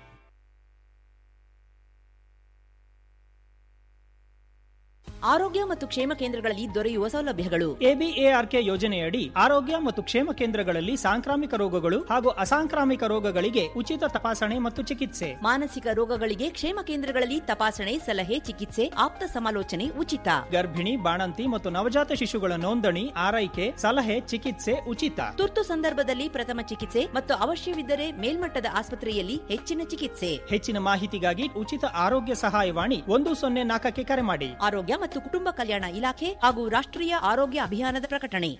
ಆರೋಗ್ಯ ಮತ್ತು ಕ್ಷೇಮ ಕೇಂದ್ರಗಳಲ್ಲಿ ದೊರೆಯುವ ಸೌಲಭ್ಯಗಳು ಎಬಿಎಆರ್ಕೆ ಯೋಜನೆಯಡಿ ಆರೋಗ್ಯ ಮತ್ತು ಕ್ಷೇಮ ಕೇಂದ್ರಗಳಲ್ಲಿ ಸಾಂಕ್ರಾಮಿಕ ರೋಗಗಳು ಹಾಗೂ ಅಸಾಂಕ್ರಾಮಿಕ ರೋಗಗಳಿಗೆ ಉಚಿತ ತಪಾಸಣೆ ಮತ್ತು ಚಿಕಿತ್ಸೆ ಮಾನಸಿಕ ರೋಗಗಳಿಗೆ ಕ್ಷೇಮ ಕೇಂದ್ರಗಳಲ್ಲಿ ತಪಾಸಣೆ ಸಲಹೆ ಚಿಕಿತ್ಸೆ ಆಪ್ತ ಸಮಾಲೋಚನೆ ಉಚಿತ ಗರ್ಭಿಣಿ ಬಾಣಂತಿ ಮತ್ತು ನವಜಾತ ಶಿಶುಗಳ ನೋಂದಣಿ ಆರೈಕೆ ಸಲಹೆ ಚಿಕಿತ್ಸೆ ಉಚಿತ ತುರ್ತು ಸಂದರ್ಭದಲ್ಲಿ ಪ್ರಥಮ ಚಿಕಿತ್ಸೆ ಮತ್ತು ಅವಶ್ಯವಿದ್ದರೆ ಮೇಲ್ಮಟ್ಟದ ಆಸ್ಪತ್ರೆಯಲ್ಲಿ ಹೆಚ್ಚಿನ ಚಿಕಿತ್ಸೆ ಹೆಚ್ಚಿನ ಮಾಹಿತಿಗಾಗಿ ಉಚಿತ ಆರೋಗ್ಯ ಸಹಾಯವಾಣಿ ಒಂದು ಸೊನ್ನೆ ನಾಲ್ಕಕ್ಕೆ ಕರೆ ಮಾಡಿ ಆರೋಗ್ಯ ಮತ್ತು ಕುಟುಂಬ ಕಲ್ಯಾಣ ಇಲಾಖೆ ಹಾಗೂ ರಾಷ್ಟ್ರೀಯ ಆರೋಗ್ಯ ಅಭಿಯಾನದ ಪ್ರಕಟಣೆ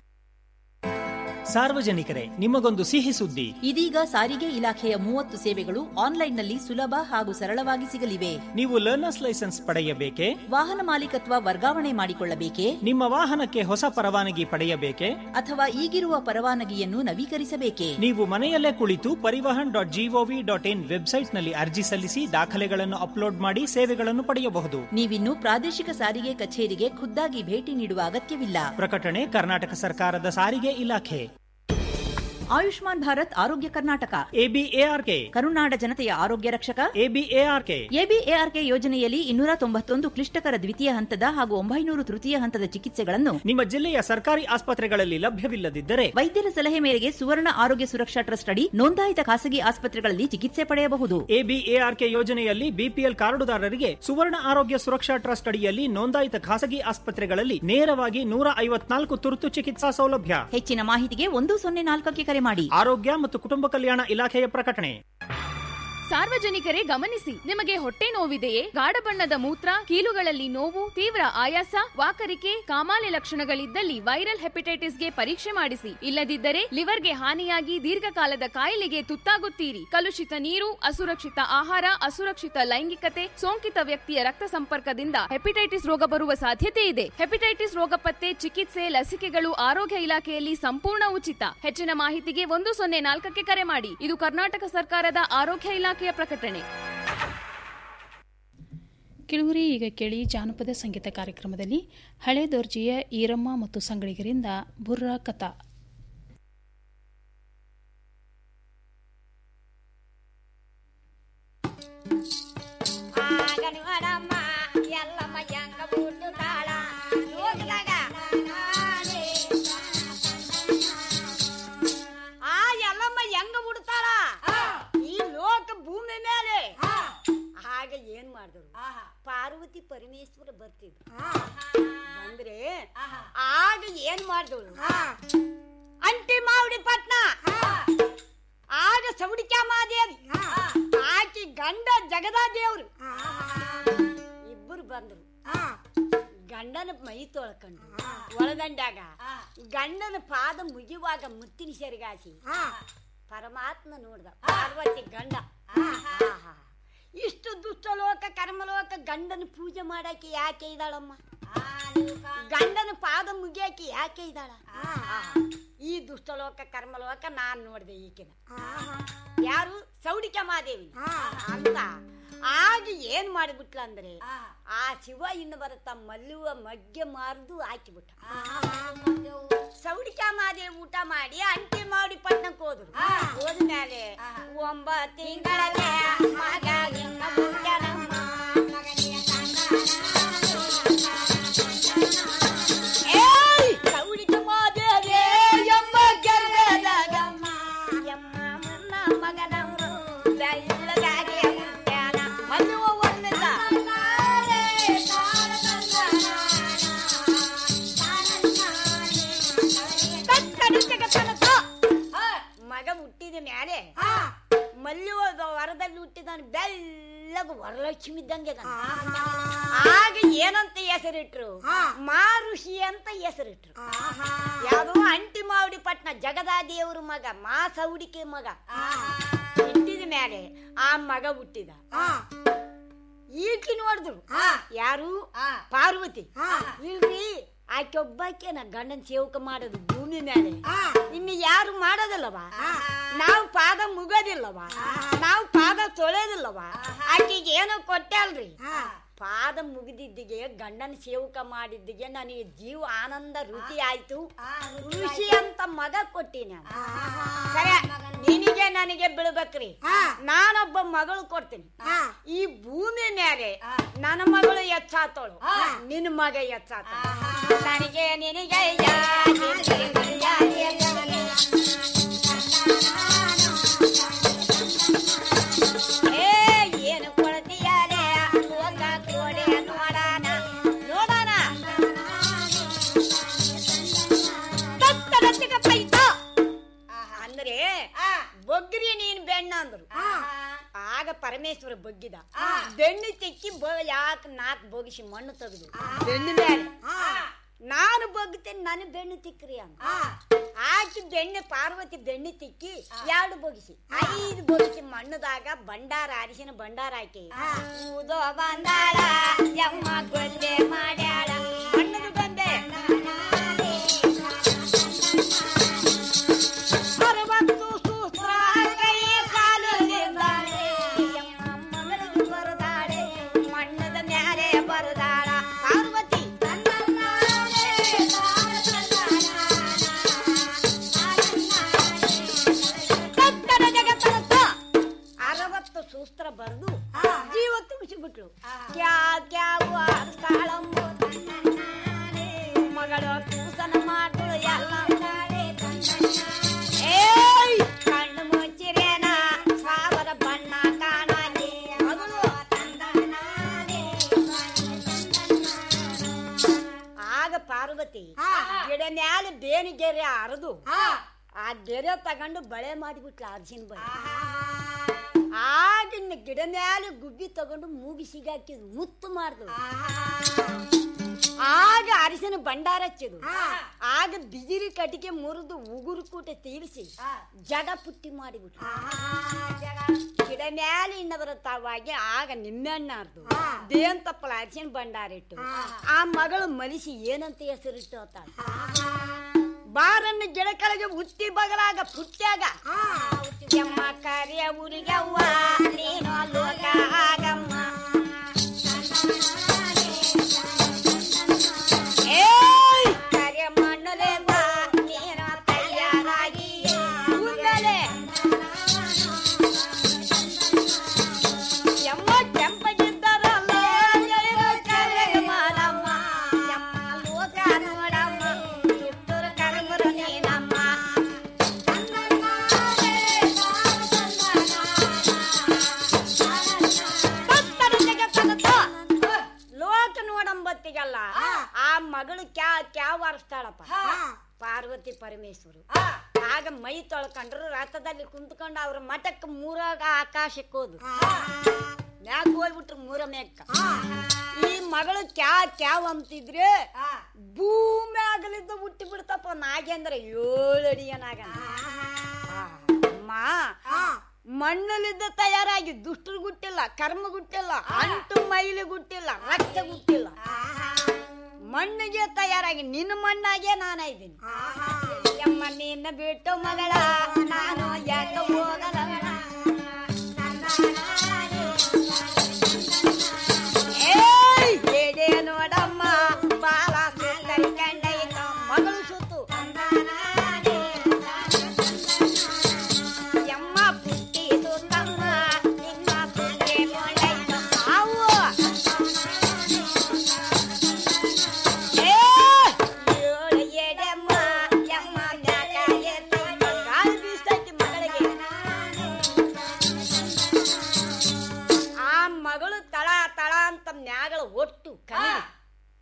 ಸಾರ್ವಜನಿಕರೇ ನಿಮಗೊಂದು ಸಿಹಿ ಸುದ್ದಿ ಇದೀಗ ಸಾರಿಗೆ ಇಲಾಖೆಯ ಮೂವತ್ತು ಸೇವೆಗಳು ಆನ್ಲೈನ್ನಲ್ಲಿ ಸುಲಭ ಹಾಗೂ ಸರಳವಾಗಿ ಸಿಗಲಿವೆ ನೀವು ಲರ್ನರ್ಸ್ ಲೈಸೆನ್ಸ್ ಪಡೆಯಬೇಕೆ ವಾಹನ ಮಾಲೀಕತ್ವ ವರ್ಗಾವಣೆ ಮಾಡಿಕೊಳ್ಳಬೇಕೆ ನಿಮ್ಮ ವಾಹನಕ್ಕೆ ಹೊಸ ಪರವಾನಗಿ ಪಡೆಯಬೇಕೆ ಅಥವಾ ಈಗಿರುವ ಪರವಾನಗಿಯನ್ನು ನವೀಕರಿಸಬೇಕೆ ನೀವು ಮನೆಯಲ್ಲೇ ಕುಳಿತು Parivahan dot G O V dot in ವೆಬ್ಸೈಟ್ನಲ್ಲಿ ಅರ್ಜಿ ಸಲ್ಲಿಸಿ ದಾಖಲೆಗಳನ್ನು ಅಪ್ಲೋಡ್ ಮಾಡಿ ಸೇವೆಗಳನ್ನು ಪಡೆಯಬಹುದು ನೀವಿನ್ನು ಪ್ರಾದೇಶಿಕ ಸಾರಿಗೆ ಕಚೇರಿಗೆ ಖುದ್ದಾಗಿ ಭೇಟಿ ನೀಡುವ ಅಗತ್ಯವಿಲ್ಲ ಪ್ರಕಟಣೆ ಕರ್ನಾಟಕ ಸರ್ಕಾರದ ಸಾರಿಗೆ ಇಲಾಖೆ ಆಯುಷ್ಮಾನ್ ಭಾರತ್ ಆರೋಗ್ಯ ಕರ್ನಾಟಕ ಎಬಿಎಆರ್ಕೆ ಕರುನಾಡ ಜನತೆಯ ಆರೋಗ್ಯ ರಕ್ಷಕ ಎಬಿಎಆರ್ಕೆ ಎಬಿಎಆರ್ಕೆ ಯೋಜನೆಯಲ್ಲಿ ಇನ್ನೂರ ತೊಂಬತ್ತೊಂದು ಕ್ಲಿಷ್ಟಕರ ದ್ವಿತೀಯ ಹಂತದ ಹಾಗೂ ಒಂಬೈನೂರು ತೃತೀಯ ಹಂತದ ಚಿಕಿತ್ಸೆಗಳನ್ನು ನಿಮ್ಮ ಜಿಲ್ಲೆಯ ಸರ್ಕಾರಿ ಆಸ್ಪತ್ರೆಗಳಲ್ಲಿ ಲಭ್ಯವಿಲ್ಲದಿದ್ದರೆ ವೈದ್ಯರ ಸಲಹೆ ಮೇರೆಗೆ ಸುವರ್ಣ ಆರೋಗ್ಯ ಸುರಕ್ಷಾ ಟ್ರಸ್ಟ್ ಅಡಿ ನೋಂದಾಯಿತ ಖಾಸಗಿ ಆಸ್ಪತ್ರೆಗಳಲ್ಲಿ ಚಿಕಿತ್ಸೆ ಪಡೆಯಬಹುದು ಎಬಿಎಆರ್ಕೆ ಯೋಜನೆಯಲ್ಲಿ ಬಿಪಿಎಲ್ ಕಾರ್ಡುದಾರರಿಗೆ ಸುವರ್ಣ ಆರೋಗ್ಯ ಸುರಕ್ಷಾ ಟ್ರಸ್ಟ್ ಅಡಿಯಲ್ಲಿ ನೋಂದಾಯಿತ ಖಾಸಗಿ ಆಸ್ಪತ್ರೆಗಳಲ್ಲಿ ನೇರವಾಗಿ ನೂರ ಐವತ್ನಾಲ್ಕು ತುರ್ತು ಚಿಕಿತ್ಸಾ ಸೌಲಭ್ಯ ಹೆಚ್ಚಿನ ಮಾಹಿತಿಗೆ ಒಂದು ಸೊನ್ನೆ ನಾಲ್ಕಕ್ಕೆ ಕರೆ ಮಾಡಿ ಆರೋಗ್ಯ ಮತ್ತು ಕುಟುಂಬ ಕಲ್ಯಾಣ ಇಲಾಖೆಯ ಪ್ರಕಟಣೆ ಸಾರ್ವಜನಿಕರೇ ಗಮನಿಸಿ ನಿಮಗೆ ಹೊಟ್ಟೆ ನೋವಿದೆಯೇ ಗಾಢ ಬಣ್ಣದ ಮೂತ್ರ ಕೀಲುಗಳಲ್ಲಿ ನೋವು ತೀವ್ರ ಆಯಾಸ ವಾಕರಿಕೆ ಕಾಮಾಲೆ ಲಕ್ಷಣಗಳಿದ್ದಲ್ಲಿ ವೈರಲ್ ಹೆಪಟೈಟಿಸ್ಗೆ ಪರೀಕ್ಷೆ ಮಾಡಿಸಿ ಇಲ್ಲದಿದ್ದರೆ ಲಿವರ್ಗೆ ಹಾನಿಯಾಗಿ ದೀರ್ಘಕಾಲದ ಕಾಯಿಲೆಗೆ ತುತ್ತಾಗುತ್ತೀರಿ ಕಲುಷಿತ ನೀರು ಅಸುರಕ್ಷಿತ ಆಹಾರ ಅಸುರಕ್ಷಿತ ಲೈಂಗಿಕತೆ ಸೋಂಕಿತ ವ್ಯಕ್ತಿಯ ರಕ್ತ ಸಂಪರ್ಕದಿಂದ ಹೆಪಟೈಟಿಸ್ ರೋಗ ಬರುವ ಸಾಧ್ಯತೆ ಇದೆ ಹೆಪಟೈಟಿಸ್ ರೋಗ ಪತ್ತೆ ಚಿಕಿತ್ಸೆ ಲಸಿಕೆಗಳು ಆರೋಗ್ಯ ಇಲಾಖೆಯಲ್ಲಿ ಸಂಪೂರ್ಣ ಉಚಿತ ಹೆಚ್ಚಿನ ಮಾಹಿತಿಗೆ ಒಂದು ಸೊನ್ನೆ ನಾಲ್ಕಕ್ಕೆ ಕರೆ ಮಾಡಿ ಇದು ಕರ್ನಾಟಕ ಸರ್ಕಾರದ ಆರೋಗ್ಯ ಇಲಾಖೆಯ ಪ್ರಕಟಣೆ ಕಿಳುಗುರಿ ಈಗ ಕೇಳಿ ಜಾನಪದ ಸಂಗೀತ ಕಾರ್ಯಕ್ರಮದಲ್ಲಿ ಹಳೆ ದರ್ಜೆಯ ಈರಮ್ಮ ಮತ್ತು ಸಂಗಳಿಗರಿಂದ ಬುರ್ರಾ ಕಥಾ ಆ ಎಲ್ಲಮ್ಮ ಹೆಂಗ ಬಿಡ್ತಾಳ ಈ ಲೋಕ ಭೂಮಿ ಮೇಲೆ ಆಗ ಏನ್ ಮಾಡಿದ್ರು ಪಾರ್ವತಿ ಪರಮೇಶ್ವರ ಬರ್ತಿದ್ರು ಬಂದ್ರೆ ಆಗ ಏನ್ ಮಾಡಿದಳು ಅಂಟಿ ಮಾವಡಿ ಪಟ್ನ ಆಗ ಸೌಡಿಕ್ಯಾಮಾದೇವಿ ಆಕಿ ಗಂಡ ಜಗದಾದೇವ್ರು ಇಬ್ಬರು ಬಂದ್ರು ಗಂಡನ ಮೈ ತೊಳ್ಕೊಂಡು ಒಳದಂಡ್ಯಾಗ ಗಂಡನ ಪಾದ ಮುಗಿಯುವಾಗ ಮುತ್ತಿನ ಸೆರಗಾಸಿ ಪರಮಾತ್ಮ ನೋಡ್ದ ಪಾರ್ವತಿ ಗಂಡ ಆಹಾ. ಇಷ್ಟು ದುಷ್ಟಲೋಕ ಕರ್ಮಲೋಕ ಗಂಡನ ಪೂಜೆ ಮಾಡಾಕಿ ಯಾಕೆ ಇದ್ದಾಳಮ್ಮ ಗಂಡನ ಪಾದ ಮುಗಿಯಾಕಿ ಯಾಕೆ ಇದ್ದಾಳ ಆಹಾ. ಈ ದುಷ್ಟಲೋಕ ಕರ್ಮಲೋಕ ನಾನ್ ನೋಡ್ದೆ ಈಕಿನ ಯಾರು ಸೌಡಿಕ ಮಾದೇವಿ ಅಂತ ಆಗ ಏನ್ ಮಾಡಿಬಿಟ್ಲ ಅಂದ್ರೆ ಆ ಶಿವ ಇನ್ನು ಬರುತ್ತ ಮಲ್ಲುವ ಮಗ್ಗೆ ಮಾರ್ದು ಹಾಕಿಬಿಟ್ಟ ಸೌಡಿಕ ಮಾದೇವಿ ಊಟ ಮಾಡಿ ಅಂಟಿ ಮಾಡಿ ಪಟ್ಟಣಕ್ಕೆ ಹೋದ್ರು ಹೋದ್ಮೇಲೆ ಒಂಬತ್ತು ತಿಂಗಳಲ್ಲೇ ಮಗ ಇನ್ನ ಹುಟ್ಟ್ಯಾನಮ್ಮ. ಏಯ್! ಸೌಡಿಕ ಮಾದೇವಿ ಎಂಬ ಗರ್ಭದ ಮಗನವನು ಬೆಳ್ಳಗಾಗಿ ಹುಟ್ಟ್ಯಾನ ಮದುವ ಒಂದಿಲ್ಲ ಮಗ ಹುಟ್ಟಿದ ಮ್ಯಾಲೆ ಮಲ್ಲಿವ ವರದಲ್ಲಿ ಹುಟ್ಟಿದಾನ ಬೆಳ್ಳಗ ವರಲಕ್ಷ್ಮಿ ಇದ್ದಂಗೆ ಅದಾನ. ಆಗ ಏನಂತ ಹೆಸರಿಟ್ರು ಮಾರುಷಿ ಅಂತ ಹೆಸರಿಟ್ರು ಯಾವ್ದೋ ಅಂಟಿ ಮಾವಡಿ ಪಟ್ನ ಜಗದಾದಿಯವ್ರ ಮಗ ಮಾ ಸೌಡಿಕೆ ಮಗ ಹುಟ್ಟಿದ ಮೇಲೆ ಆ ಮಗ ಹುಟ್ಟಿದ ಈಕಿ ನೋಡಿದ್ರು ಯಾರು ಪಾರ್ವತಿ ಇಲ್ರಿ ಆಕೆ ಒಬ್ಬಾಕೆನ ಗಂಡನ ಸೇವಕ ಮಾಡೋದು ಭೂಮಿ ಮೇಲೆ ಇನ್ನು ಯಾರು ಮಾಡೋದಿಲ್ಲವಾ ನಾವು ಪಾದ ಮುಗೋದಿಲ್ಲವಾ ನಾವು ಪಾದ ತೊಳೆಯೋದಿಲ್ಲವಾ ಆಕೆಗೆ ಏನೋ ಕೊಟ್ಟಲ್ರಿ ಪಾದ ಮುಗಿದಿದ್ದಿಗೆ ಗಂಡನ ಸೇವಕ ಮಾಡಿದ್ದಿಗೆ ನನಗೆ ಜೀವ ಆನಂದ ರುಚಿ ಆಯ್ತು ಋಷಿ ಅಂತ ಮಗ ಕೊಟ್ಟಿನಿ ಸರಿ ನಿನಗೆ ನನಗೆ ಬೀಳ್ಬೇಕ್ರಿ ನಾನೊಬ್ಬ ಮಗಳು ಕೊಡ್ತೀನಿ ಈ ಭೂಮಿ ಮೇಲೆ ನನ್ನ ಮಗಳು ಹೆಚ್ಚಾತೋಳು ನಿನ್ನ ಮಗ ಹೆಚ್ಚಾತ ನನಗೆ ನಿನಗೆ ಯಾ- ನಿನಗೆ ಯಾ- ಏ ಏನು ಕೊಡ್ತೀಯಾಲೆ ಹೋಗ ಕೊಡೆ ನೋಡೋಣ ನೋಡೋಣ ತತ್ತರತ್ತಿಗ ಪೈತ ಅಂದ್ರೆ ಬೊಗ್ರಿ ನೀನ್ ಬೆಣ್ಣ ಅಂದ್ರು ಆಗ ಪರಮೇಶ್ವರ ಬಗ್ಗಿದ ಬೆಣ್ಣು ತೆಕ್ಕಿ ಯಾಕ ನಾಲ್ಕು ಬೊಗಿಸಿ ಮಣ್ಣು ತೆಗೆದು ಬೆಣ್ಣು ಮೇಲೆ ನಾನು ಬಗ್ತೇನೆ ನಾನು ಬೆಣ್ಣು ತಿಕ್ಕ್ರಿ ಅಂತ ಆಕಿ ಬೆಣ್ಣೆ ಪಾರ್ವತಿ ಬೆಣ್ಣೆ ತಿಕ್ಕಿ ಎರಡು ಬೊಗಿಸಿ ಐದು ಬೊಗಿಸಿ ಮಣ್ಣದಾಗ ಬಂಡಾರ ಅರಿಶಿನ ಬಂಡಾರ ಹಾಕಿ ಊದೋ ಬಂದಾಳ ಯಮ್ಮ ಗೊಲ್ಲೆ ಮಾಡ್ಯಾಳ ಮಣ್ಣದ ಬಂದೆ ಅರವತ್ತು ಸೂತ್ರ ಕೈ ಕಾಲದಿಂದಾಳೆ ಯಮ್ಮ ಮಗಳಿಗೆ ಬರದಾಳೆ ಮಣ್ಣದ ಮ್ಯಾಲೆ ಬರದಾಳ ಪಾರ್ವತಿ ಕತ್ತಲ ಜಗತ್ತನತ್ತ ಅರವತ್ತು ಸೂಸ್ತ್ರ ಬರೆದು ಜೀವ ತುಂಬಿಸಿಬಿಟ್ಲು ಕ್ಯಾ ಕ್ಯಾವು ಆಡ್ತಾಳಂಬು ಮಗಳು ಕೂಸನ ಮಾಡ್ಗಳು ಎಲ್ಲ ಏಯ್ ಕಣ್ಣು ಮುಚ್ಚಿರೇನ ಸಾವಿರ ಬಣ್ಣ ಕಾಣಲಿ ಮಗಳು ಆಗ ಪಾರ್ವತಿ ಗಿಡ ಮ್ಯಾಲೆ ಬೇನಿ ಗೆರೆ ಹರಿದು ಆ ಗೆರೆ ತಗೊಂಡು ಬಳೆ ಮಾಡಿಬಿಟ್ಲ ಅರ್ಜಿನ ಬಳೆ ಆಗ ಇನ್ನು ಗಿಡ ಮ್ಯಾಲೆ ಗುಬ್ಬಿ ತಗೊಂಡು ಮೂಗಿ ಸಿಗಾಕಿದ್ರು ಮುತ್ತು ಮಾಡಿದ್ರು ಆಗ ಅರಿಶಿನ ಭಂಡಾರ ಹಚ್ಚಿದ್ರು ಆಗ ಬಿದಿರಿ ಕಟ್ಟಿಗೆ ಮುರಿದು ಉಗುರು ಕೂಟ ತೀರಿಸಿ ಜಗ ಪುಟ್ಟಿ ಮಾಡಿಬಿಟ್ರು ಗಿಡ ಮ್ಯಾಲೆ ಇನ್ನವರ ತಾವಾಗಿ ಆಗ ನಿಮ್ಮೆಣ್ಣ ಅರ್ದು ದೇನ್ ತಪ್ಪಲ ಅರಿಶಿನ ಭಂಡಾರ ಇಟ್ಟು ಆ ಮಗಳು ಮಲಿಸಿ ಏನಂತ ಹೆಸರಿಟ್ಟು ಅಂತಾಳೆ ಬಾರನ್ನು ಗಿಡ ಕೆಳಗೆ ಉತ್ತಿ ಬಗಲಾಗ ಪುಟ್ಟ್ಯಾಗ ಯಮ್ಮ ಕಾರ್ಯ ಊರಿಗವ್ವ ನೀನು ಲೋಕ ಆಗಮ್ಮ ಏಯ್ ಕಾರ್ಯ ಮಣ್ಣಲೆಂದ ನೀನು ತಯಾರಾಗಿ ಕೂದಲೇ ಯಮ್ಮ ಕೆಂಪಗಿದ್ದರಲ್ಲ ಏನು ಕಾರ್ಯ ಮಾಡಮ್ಮ ಯಮ್ಮ ಲೋಕ ನೋಡಮ್ಮ ಕಿತ್ತೂರ ಕರಮರು ನೀನಮ್ಮ ಭಕ್ತರ ಜಗತ್ತನತ ಲೋಕ ನೋಡಂಬತ್ತಿಗಲ್ಲ ಆ ಮಗಳು ಕ್ಯಾ ಕ್ಯಾವ್ ಆರಿಸ್ತಾಳಪ್ಪ ಪಾರ್ವತಿ ಪರಮೇಶ್ವರು ಆಗ ಮೈ ತೊಳ್ಕೊಂಡ್ರು ರಥದಲ್ಲಿ ಕುಂತ್ಕೊಂಡು ಅವ್ರ ಮಠಕ್ಕೆ ಮೂರಾಗ ಆಕಾಶಕ್ಕೆ ಹೋದ್ರು ಮ್ಯಾಗ ಹೋಗ್ಬಿಟ್ರು ಮೂರ ಮೇಕ್ಕ ಈ ಮಗಳು ಕ್ಯಾ ಕ್ಯಾವ್ ಅಂತಿದ್ರೆ ಭೂಮಿ ಆಗಲಿದ್ದ ಹುಟ್ಟಿ ಬಿಡ್ತಪ್ಪ ನಾಗೇಂದ್ರ ಏಳು ಅಡಿಯ ನಾಗ ಅಮ್ಮ ಮಣ್ಣಲ್ಲಿದ್ದ ತಯಾರಾಗಿ ದುಷ್ಟರು ಗುಟ್ಟಿಲ್ಲ ಕರ್ಮ ಗುಟ್ಟಿಲ್ಲ ಅಂಟು ಮೈಲಿ ಗುಟ್ಟಿಲ್ಲ ರಕ್ತ ಗುಟ್ಟಿಲ್ಲ ಮಣ್ಣಿಗೆ ತಯಾರಾಗಿ ನಿನ್ನ ಮಣ್ಣಾಗೆ ನಾನಾಯ್ತೀನಿ ಯಮ್ಮ ನಿನ್ನ ಬಿಟ್ಟು ಮಗಳ ನಾನು ಯಾಕ ಹೋಗಲ್ಲ ಏಯ್ ಎಡೆ ನೋಡಮ್ಮ ಬಾಲ ಸುತ್ತರಿ ಕಂಡೈತ ಮಗಳು ಸುತ್ತು ಯಮ್ಮ ಪುಟ್ಟಿ ಸುತ್ತಮ್ಮ ನಿನ್ನ ಸುತ್ತೆ ಕೊಂಡೈತ ಮಾವು ಏ ಏಳು ಎಡೆಮ್ಮ ಯಮ್ಮ ಮ್ಯಾಗ ಎತ್ತೈತ ಗಾಳಿ ಬೀಸ್ತೈತಿ ಮಗಳಿಗೆ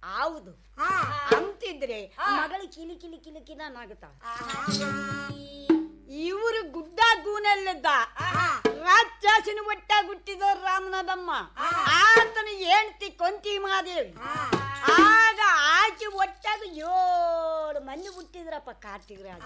ಹೌದು ಅಂತಿದ್ರೆ ಮಗಳು ಕಿಲಿ ಕಿಲಿ ಕಿಲಿ ಕಿಲನಾಗುತ್ತಾಳ ಇವರು ಗುಡ್ಡ ಗೂನಲ್ಲಿದ್ದ ರಾಕ್ಷಸಿನ ಒಟ್ಟ ಹುಟ್ಟಿದ ರಾಮನಾಥಮ್ಮ ಆತನ ಹೆಂಡತಿ ಕೊಂತಿ ಮಾದೇವಿ ಆಗ ಆಚೆ ಒಟ್ಟಾಗ ಏಳು ಮಂದಿ ಹುಟ್ಟಿದ್ರಪ್ಪ ಕಾರ್ತಿಕರಾಜ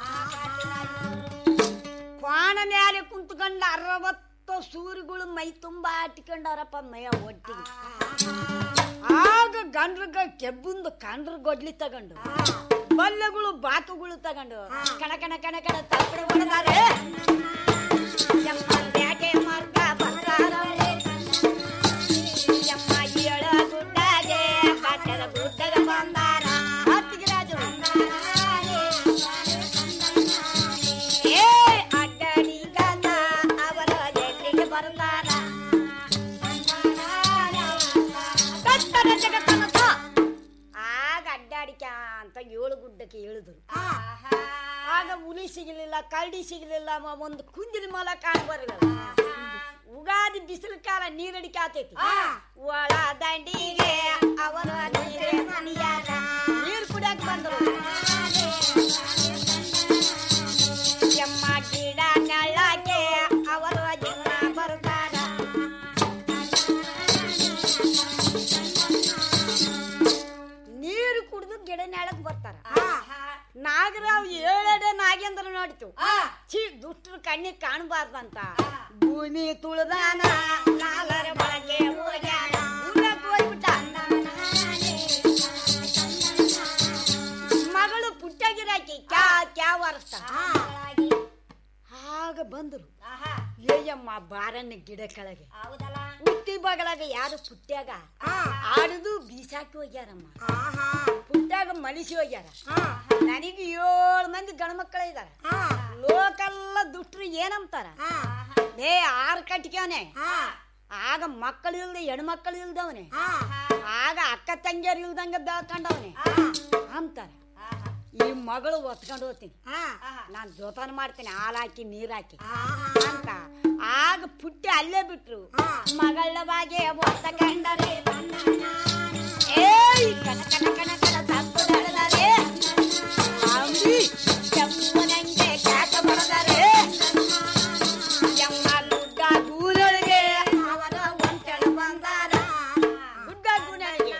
ಕ್ವಾಣ ಮ್ಯಾಲೆ ಕುಂತ್ಕೊಂಡ ಅರವತ್ತು ಸೂರಿಗಳು ಮೈ ತುಂಬಾ ಆಟಿಕೊಂಡಾರಪ್ಪ ಮೈಯ ಒಟ್ಟಿಗೆ ಆಗ ಗಂಡ್ರಗ ಕೆಬ್ಬುಂದು ಕಂಡ್ರ ಗೊಡ್ಲಿ ತಗೊಂಡು ಬಲ್ಲೆಗಳು ಬಾತುಗಳು ತಗೊಂಡು ಕಣ ಕಣ ಕಣ ಕಣ ತಪ್ಪಡೆ ಹೊಡೆದಾರೆ ಯಮ್ಮ ಬ್ಯಾಟೆ ಮಾರ್ಗ ಬಂದಾರವ್ರೆ. ಯಮ್ಮ ಏಳ ಗುಡ್ಡಗೆ ಬಟ್ಟದ ಗುಡ್ಡಗ ಬಂದಾರ ಹತ್ತಿಗೆ ರಾಜು ಏ ಅಡ್ಡಡಿಗಲ್ಲ ಅವರ ಎಲ್ಲಿಗೆ ಬರ್ತಾರ ಕತ್ತಲ ಜಗತ್ತನಕ ಆಗ ಅಡ್ಡಾಡಿಕ ಅಂತ ಏಳು ಗುಡ್ಡಕ್ಕೆ ಇಳಿದ್ರು ಆಗ ಹುಲಿ ಸಿಗಲಿಲ್ಲ ಕರಡಿ ಸಿಗಲಿಲ್ಲ ಮ- ಒಂದು ಕುಂದಿನ ಮೊಲ ಕಾಣ ಬರಲಿಲ್ಲ ಉಗಾದಿ ಬಿಸಿಲು ಕಾಲ ನೀರಡಿಕೆ ಆತೈತಿ ಒಳ ದಂಡಿಗೆ ಅವರ ನೀರೇ ಮನಿಯಾಗ ನೀರು ಕುಡಿಯಕ್ ಬಂದ್ರು ಎಮ್ಮ ಗಿಡ ನೆಳ್ಳಕ್ಕೆ ಅವರು ಜನ ಬರ್ತಾರ ನೀರು ಕುಡಿದು ಗಿಡ ನೆಳಕ್ ಬರ್ತಾರ ನಾಗರಾವ್ ಏಳೆಡೆ ನಾಗೇಂದ್ರ ನೋಡಿತು ಛೀ ದುಷ್ಟರು ಕಣ್ಣಿಗೆ ಕಾಣಬಾರ್ದಂತ ಭೂಮಿ ತುಳಿದಾನ ನಾಲರ ಬಳಕೆ ಹೋಗ್ಯಾನ ಊರಕ್ ಹೋಗ್ಬಿಟ್ಟ ಮಗಳು ಪುಟ್ಟಗಿರಾಕಿ ಕ್ಯಾ ಕ್ಯಾ ವರಸ್ತ ಆಗ ಬಂದ್ರು ಏಯಮ್ಮ ಬಾರನ್ನ ಗಿಡ ಕೆಳಗೆ ಹುಟ್ಟಿ ಬಗಲಾಗ ಯಾರು ಪುಟ್ಟ್ಯಾಗ ಆಡುದು ಬೀಸಾಕಿ ಹೋಗ್ಯಾರಮ್ಮ ಪುಟ್ಟ್ಯಾಗ ಮಲಿಸಿ ಹೋಗ್ಯಾರ ನನಗೆ ಏಳು ಮಂದಿ ಗಂಡ್ಮಕ್ಳ ಇದಾರ ಲೋಕಲ್ಲ ದುಷ್ಟ್ರು ಏನಂತಾರ ಏ ಆರ್ ಕಟ್ಕ್ಯಾನೆ ಆಗ ಮಕ್ಕಳು ಇಲ್ದೆ ಹೆಣ್ಮಕ್ಳು ಇಲ್ದವನೆ ಆಗ ಅಕ್ಕ ತಂಗಿಯರು ಇಲ್ದಂಗ ಬೆಳ್ಕೊಂಡವನೆ ಅಂತಾರ ಈ ಮಗಳು ಒತ್ಕೊಂಡು ಹೋಗ್ತೀನಿ ನಾನ್ ಜೋಪಾನ ಮಾಡ್ತೀನಿ ಹಾಲು ಹಾಕಿ ನೀರ್ ಹಾಕಿ ಅಂತ ಆಗ ಪುಟ್ಟಿ ಅಲ್ಲೇ ಬಿಟ್ರು ಮಗಳ ಬಾಗೆ ಒತ್ತಕೊಂಡರೆ ಏಯ್ ಕಣ ಕಣ ಕಣ ಕಣ ತಪ್ಪು ನಡೆದರೆ ಅಂಬಿ ಕೆಮ್ಮನಂಗೆ ಕ್ಯಾಕ ಬಡದರೆ ಯಮ್ಮ ಗುಡ್ಡ ಗೂನೊಳಗೆ ಅವರ ಒಂಟೆಳ ಬಂದಾರ ಗುಡ್ಡ ಗೂನೊಳಗೆ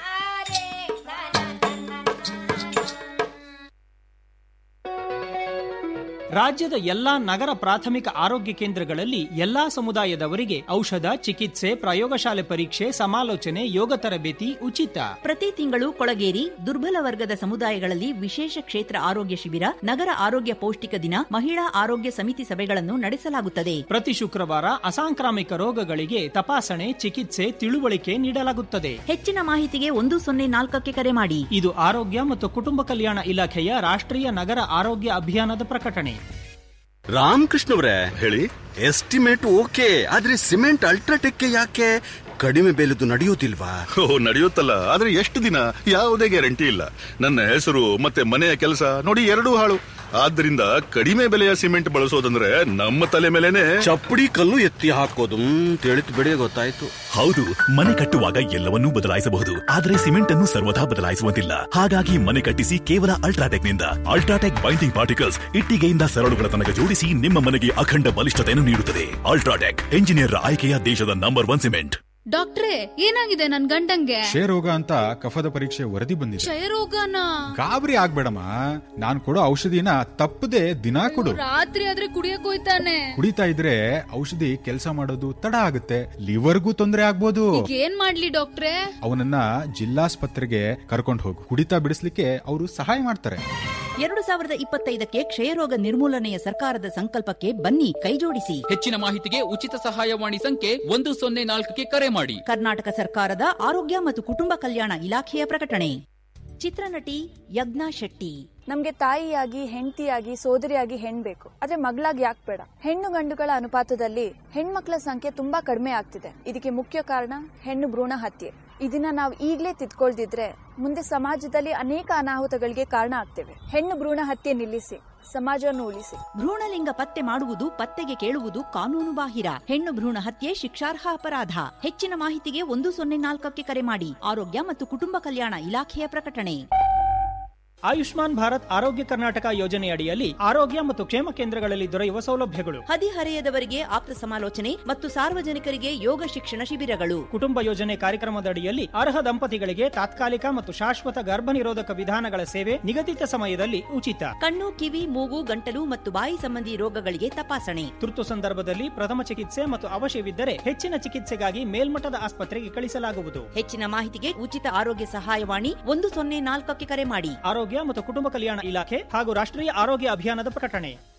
ರಾಜ್ಯದ ಎಲ್ಲಾ ನಗರ ಪ್ರಾಥಮಿಕ ಆರೋಗ್ಯ ಕೇಂದ್ರಗಳಲ್ಲಿ ಎಲ್ಲಾ ಸಮುದಾಯದವರಿಗೆ ಔಷಧ ಚಿಕಿತ್ಸೆ ಪ್ರಯೋಗಶಾಲೆ ಪರೀಕ್ಷೆ ಸಮಾಲೋಚನೆ ಯೋಗ ತರಬೇತಿ ಉಚಿತ ಪ್ರತಿ ತಿಂಗಳು ಕೊಳಗೇರಿ ದುರ್ಬಲ ವರ್ಗದ ಸಮುದಾಯಗಳಲ್ಲಿ ವಿಶೇಷ ಕ್ಷೇತ್ರ ಆರೋಗ್ಯ ಶಿಬಿರ ನಗರ ಆರೋಗ್ಯ ಪೌಷ್ಟಿಕ ದಿನ ಮಹಿಳಾ ಆರೋಗ್ಯ ಸಮಿತಿ ಸಭೆಗಳನ್ನು ನಡೆಸಲಾಗುತ್ತದೆ ಪ್ರತಿ ಶುಕ್ರವಾರ ಅಸಾಂಕ್ರಾಮಿಕ ರೋಗಗಳಿಗೆ ತಪಾಸಣೆ ಚಿಕಿತ್ಸೆ ತಿಳುವಳಿಕೆ ನೀಡಲಾಗುತ್ತದೆ ಹೆಚ್ಚಿನ ಮಾಹಿತಿಗೆ ಒಂದು ಸೊನ್ನೆ ನಾಲ್ಕಕ್ಕೆ ಕರೆ ಮಾಡಿ ಇದು ಆರೋಗ್ಯ ಮತ್ತು ಕುಟುಂಬ ಕಲ್ಯಾಣ ಇಲಾಖೆಯ ರಾಷ್ಟ್ರೀಯ ನಗರ ಆರೋಗ್ಯ ಅಭಿಯಾನದ ಪ್ರಕಟಣೆ ರಾಮಕೃಷ್ಣವ್ರೆ ಹೇಳಿ ಎಸ್ಟಿಮೇಟ್ ಓಕೆ ಆದ್ರೆ ಸಿಮೆಂಟ್ ಅಲ್ಟ್ರಾಟೆಕ್ ಯಾಕೆ ಕಡಿಮೆ ಬೆಲೆದು ನಡೆಯೋದಿಲ್ವಾ ಓ ನಡೆಯುತ್ತಲ್ಲ ಆದ್ರೆ ಎಷ್ಟು ದಿನ ಯಾವುದೇ ಗ್ಯಾರಂಟಿ ಇಲ್ಲ ನನ್ನ ಹೆಸರು ಮತ್ತೆ ಮನೆಯ ಕೆಲಸ ನೋಡಿ ಎರಡೂ ಹಾಳು ಆದ್ರಿಂದ ಕಡಿಮೆ ಬೆಲೆಯ ಸಿಮೆಂಟ್ ಬಳಸೋದಂದ್ರೆ ನಮ್ಮ ತಲೆ ಮೇಲೆನೆ ಚಪ್ಪಡಿ ಕಲ್ಲು ಎತ್ತಿ ಹಾಕೋದು ತಿಳಿತು ಬಿಡಿ ಗೊತ್ತಾಯ್ತು ಹೌದು ಮನೆ ಕಟ್ಟುವಾಗ ಎಲ್ಲವನ್ನೂ ಬದಲಾಯಿಸಬಹುದು ಆದರೆ ಸಿಮೆಂಟ್ ಅನ್ನು ಸರ್ವದಾ ಬದಲಾಯಿಸುವಂತಿಲ್ಲ ಹಾಗಾಗಿ ಮನೆ ಕಟ್ಟಿಸಿ ಕೇವಲ ಅಲ್ಟ್ರಾಟೆಕ್ ನಿಂದ ಅಲ್ಟ್ರಾಟೆಕ್ ಬೈಂಡಿಂಗ್ ಪಾರ್ಟಿಕಲ್ಸ್ ಇಟ್ಟಿಗೆಯಿಂದ ಸರಳುಗಳ ತನಕ ಜೋಡಿಸಿ ನಿಮ್ಮ ಮನೆಗೆ ಅಖಂಡ ಬಲಿಷ್ಠತೆಯನ್ನು ನೀಡುತ್ತದೆ ಅಲ್ಟ್ರಾಟೆಕ್ ಎಂಜಿನಿಯರ್ ಆಯ್ಕೆಯ ದೇಶದ ನಂಬರ್ ಒನ್ ಸಿಮೆಂಟ್ ಡಾಕ್ಟ್ರೇ ಏನಾಗಿದೆ ನನ್ ಗಂಡಂಗೆ ಕ್ಷಯರೋಗ ಅಂತ ಕಫದ ಪರೀಕ್ಷೆ ವರದಿ ಬಂದಿದೆ ಕ್ಷಯರೋಗನ ಗಾಬರಿ ಆಗ್ಬೇಡಮ್ಮ ನಾನ್ ಕೊಡೋ ಔಷಧಿನ ತಪ್ಪದೆ ದಿನಾ ಕೊಡು ರಾತ್ರಿ ಆದ್ರೆ ಕುಡಿಯಕ್ ಹೋಯ್ತಾನೆ ಕುಡಿತಾ ಇದ್ರೆ ಔಷಧಿ ಕೆಲಸ ಮಾಡೋದು ತಡ ಆಗುತ್ತೆ ಲಿವರ್ಗೂ ತೊಂದರೆ ಆಗ್ಬೋದು ಈಗ ಏನ್ ಮಾಡ್ಲಿ ಡಾಕ್ಟ್ರೇ ಅವನನ್ನ ಜಿಲ್ಲಾಸ್ಪತ್ರೆಗೆ ಕರ್ಕೊಂಡು ಹೋಗು ಕುಡಿತಾ ಬಿಡಿಸ್ಲಿಕ್ಕೆ ಅವರು ಸಹಾಯ ಮಾಡ್ತಾರೆ ಎರಡು ಸಾವಿರದ ಇಪ್ಪತ್ತೈದಕ್ಕೆ ಕ್ಷಯರೋಗ ನಿರ್ಮೂಲನೆಯ ಸರ್ಕಾರದ ಸಂಕಲ್ಪಕ್ಕೆ ಬನ್ನಿ ಕೈಜೋಡಿಸಿ ಹೆಚ್ಚಿನ ಮಾಹಿತಿಗೆ ಉಚಿತ ಸಹಾಯವಾಣಿ ಸಂಖ್ಯೆ ಒಂದು ಸೊನ್ನೆ ನಾಲ್ಕಕ್ಕೆ ಕರೆ ಮಾಡಿ ಕರ್ನಾಟಕ ಸರ್ಕಾರದ ಆರೋಗ್ಯ ಮತ್ತು ಕುಟುಂಬ ಕಲ್ಯಾಣ ಇಲಾಖೆಯ ಪ್ರಕಟಣೆ ಚಿತ್ರನಟಿ ಯಜ್ಞಾ ಶೆಟ್ಟಿ ನಮ್ಗೆ ತಾಯಿಯಾಗಿ ಹೆಂಡತಿಯಾಗಿ ಸೋದರಿಯಾಗಿ ಹೆಣ್ ಬೇಕು ಆದ್ರೆ ಮಗಳಾಗಿ ಯಾಕೆ ಬೇಡ ಹೆಣ್ಣು ಗಂಡುಗಳ ಅನುಪಾತದಲ್ಲಿ ಹೆಣ್ಮಕ್ಳ ಸಂಖ್ಯೆ ತುಂಬಾ ಕಡಿಮೆ ಆಗ್ತಿದೆ ಇದಕ್ಕೆ ಮುಖ್ಯ ಕಾರಣ ಹೆಣ್ಣು ಭ್ರೂಣ ಹತ್ಯೆ ಇದನ್ನ ನಾವು ಈಗಲೇ ತಿದ್ಕೊಳ್ದಿದ್ರೆ ಮುಂದೆ ಸಮಾಜದಲ್ಲಿ ಅನೇಕ ಅನಾಹುತಗಳಿಗೆ ಕಾರಣ ಆಗ್ತೇವೆ ಹೆಣ್ಣು ಭ್ರೂಣ ಹತ್ಯೆ ನಿಲ್ಲಿಸಿ ಸಮಾಜವನ್ನು ಉಳಿಸಿ ಭ್ರೂಣಲಿಂಗ ಪತ್ತೆ ಮಾಡುವುದು ಪತ್ತೆಗೆ ಕೇಳುವುದು ಕಾನೂನು ಬಾಹಿರ ಹೆಣ್ಣು ಭ್ರೂಣ ಹತ್ಯೆ ಶಿಕ್ಷಾರ್ಹ ಅಪರಾಧ ಹೆಚ್ಚಿನ ಮಾಹಿತಿಗೆ ಒಂದು ಸೊನ್ನೆ ನಾಲ್ಕಕ್ಕೆ ಕರೆ ಮಾಡಿ ಆರೋಗ್ಯ ಮತ್ತು ಕುಟುಂಬ ಕಲ್ಯಾಣ ಇಲಾಖೆಯ ಪ್ರಕಟಣೆ ಆಯುಷ್ಮಾನ್ ಭಾರತ್ ಆರೋಗ್ಯ ಕರ್ನಾಟಕ ಯೋಜನೆಯಡಿಯಲ್ಲಿ ಆರೋಗ್ಯ ಮತ್ತು ಕ್ಷೇಮ ಕೇಂದ್ರಗಳಲ್ಲಿ ದೊರೆಯುವ ಸೌಲಭ್ಯಗಳು ಹದಿಹರೆಯದವರಿಗೆ ಆಪ್ತ ಸಮಾಲೋಚನೆ ಮತ್ತು ಸಾರ್ವಜನಿಕರಿಗೆ ಯೋಗ ಶಿಕ್ಷಣ ಶಿಬಿರಗಳು ಕುಟುಂಬ ಯೋಜನೆ ಕಾರ್ಯಕ್ರಮದಡಿಯಲ್ಲಿ ಅರ್ಹ ದಂಪತಿಗಳಿಗೆ ತಾತ್ಕಾಲಿಕ ಮತ್ತು ಶಾಶ್ವತ ಗರ್ಭನಿರೋಧಕ ವಿಧಾನಗಳ ಸೇವೆ ನಿಗದಿತ ಸಮಯದಲ್ಲಿ ಉಚಿತ ಕಣ್ಣು ಕಿವಿ ಮೂಗು ಗಂಟಲು ಮತ್ತು ಬಾಯಿ ಸಂಬಂಧಿ ರೋಗಗಳಿಗೆ ತಪಾಸಣೆ ತುರ್ತು ಸಂದರ್ಭದಲ್ಲಿ ಪ್ರಥಮ ಚಿಕಿತ್ಸೆ ಮತ್ತು ಅವಶ್ಯವಿದ್ದರೆ ಹೆಚ್ಚಿನ ಚಿಕಿತ್ಸೆಗಾಗಿ ಮೇಲ್ಮಟ್ಟದ ಆಸ್ಪತ್ರೆಗೆ ಕಳಿಸಲಾಗುವುದು ಹೆಚ್ಚಿನ ಮಾಹಿತಿಗೆ ಉಚಿತ ಆರೋಗ್ಯ ಸಹಾಯವಾಣಿ ಒಂದು ಸೊನ್ನೆ ನಾಲ್ಕಕ್ಕೆ ಕರೆ ಮಾಡಿ ಆರೋಗ್ಯ ಮತ್ತು ಕುಟುಂಬ ಕಲ್ಯಾಣ ಇಲಾಖೆ ಹಾಗೂ ರಾಷ್ಟ್ರೀಯ ಆರೋಗ್ಯ ಅಭಿಯಾನದ ಪ್ರಕಟಣೆ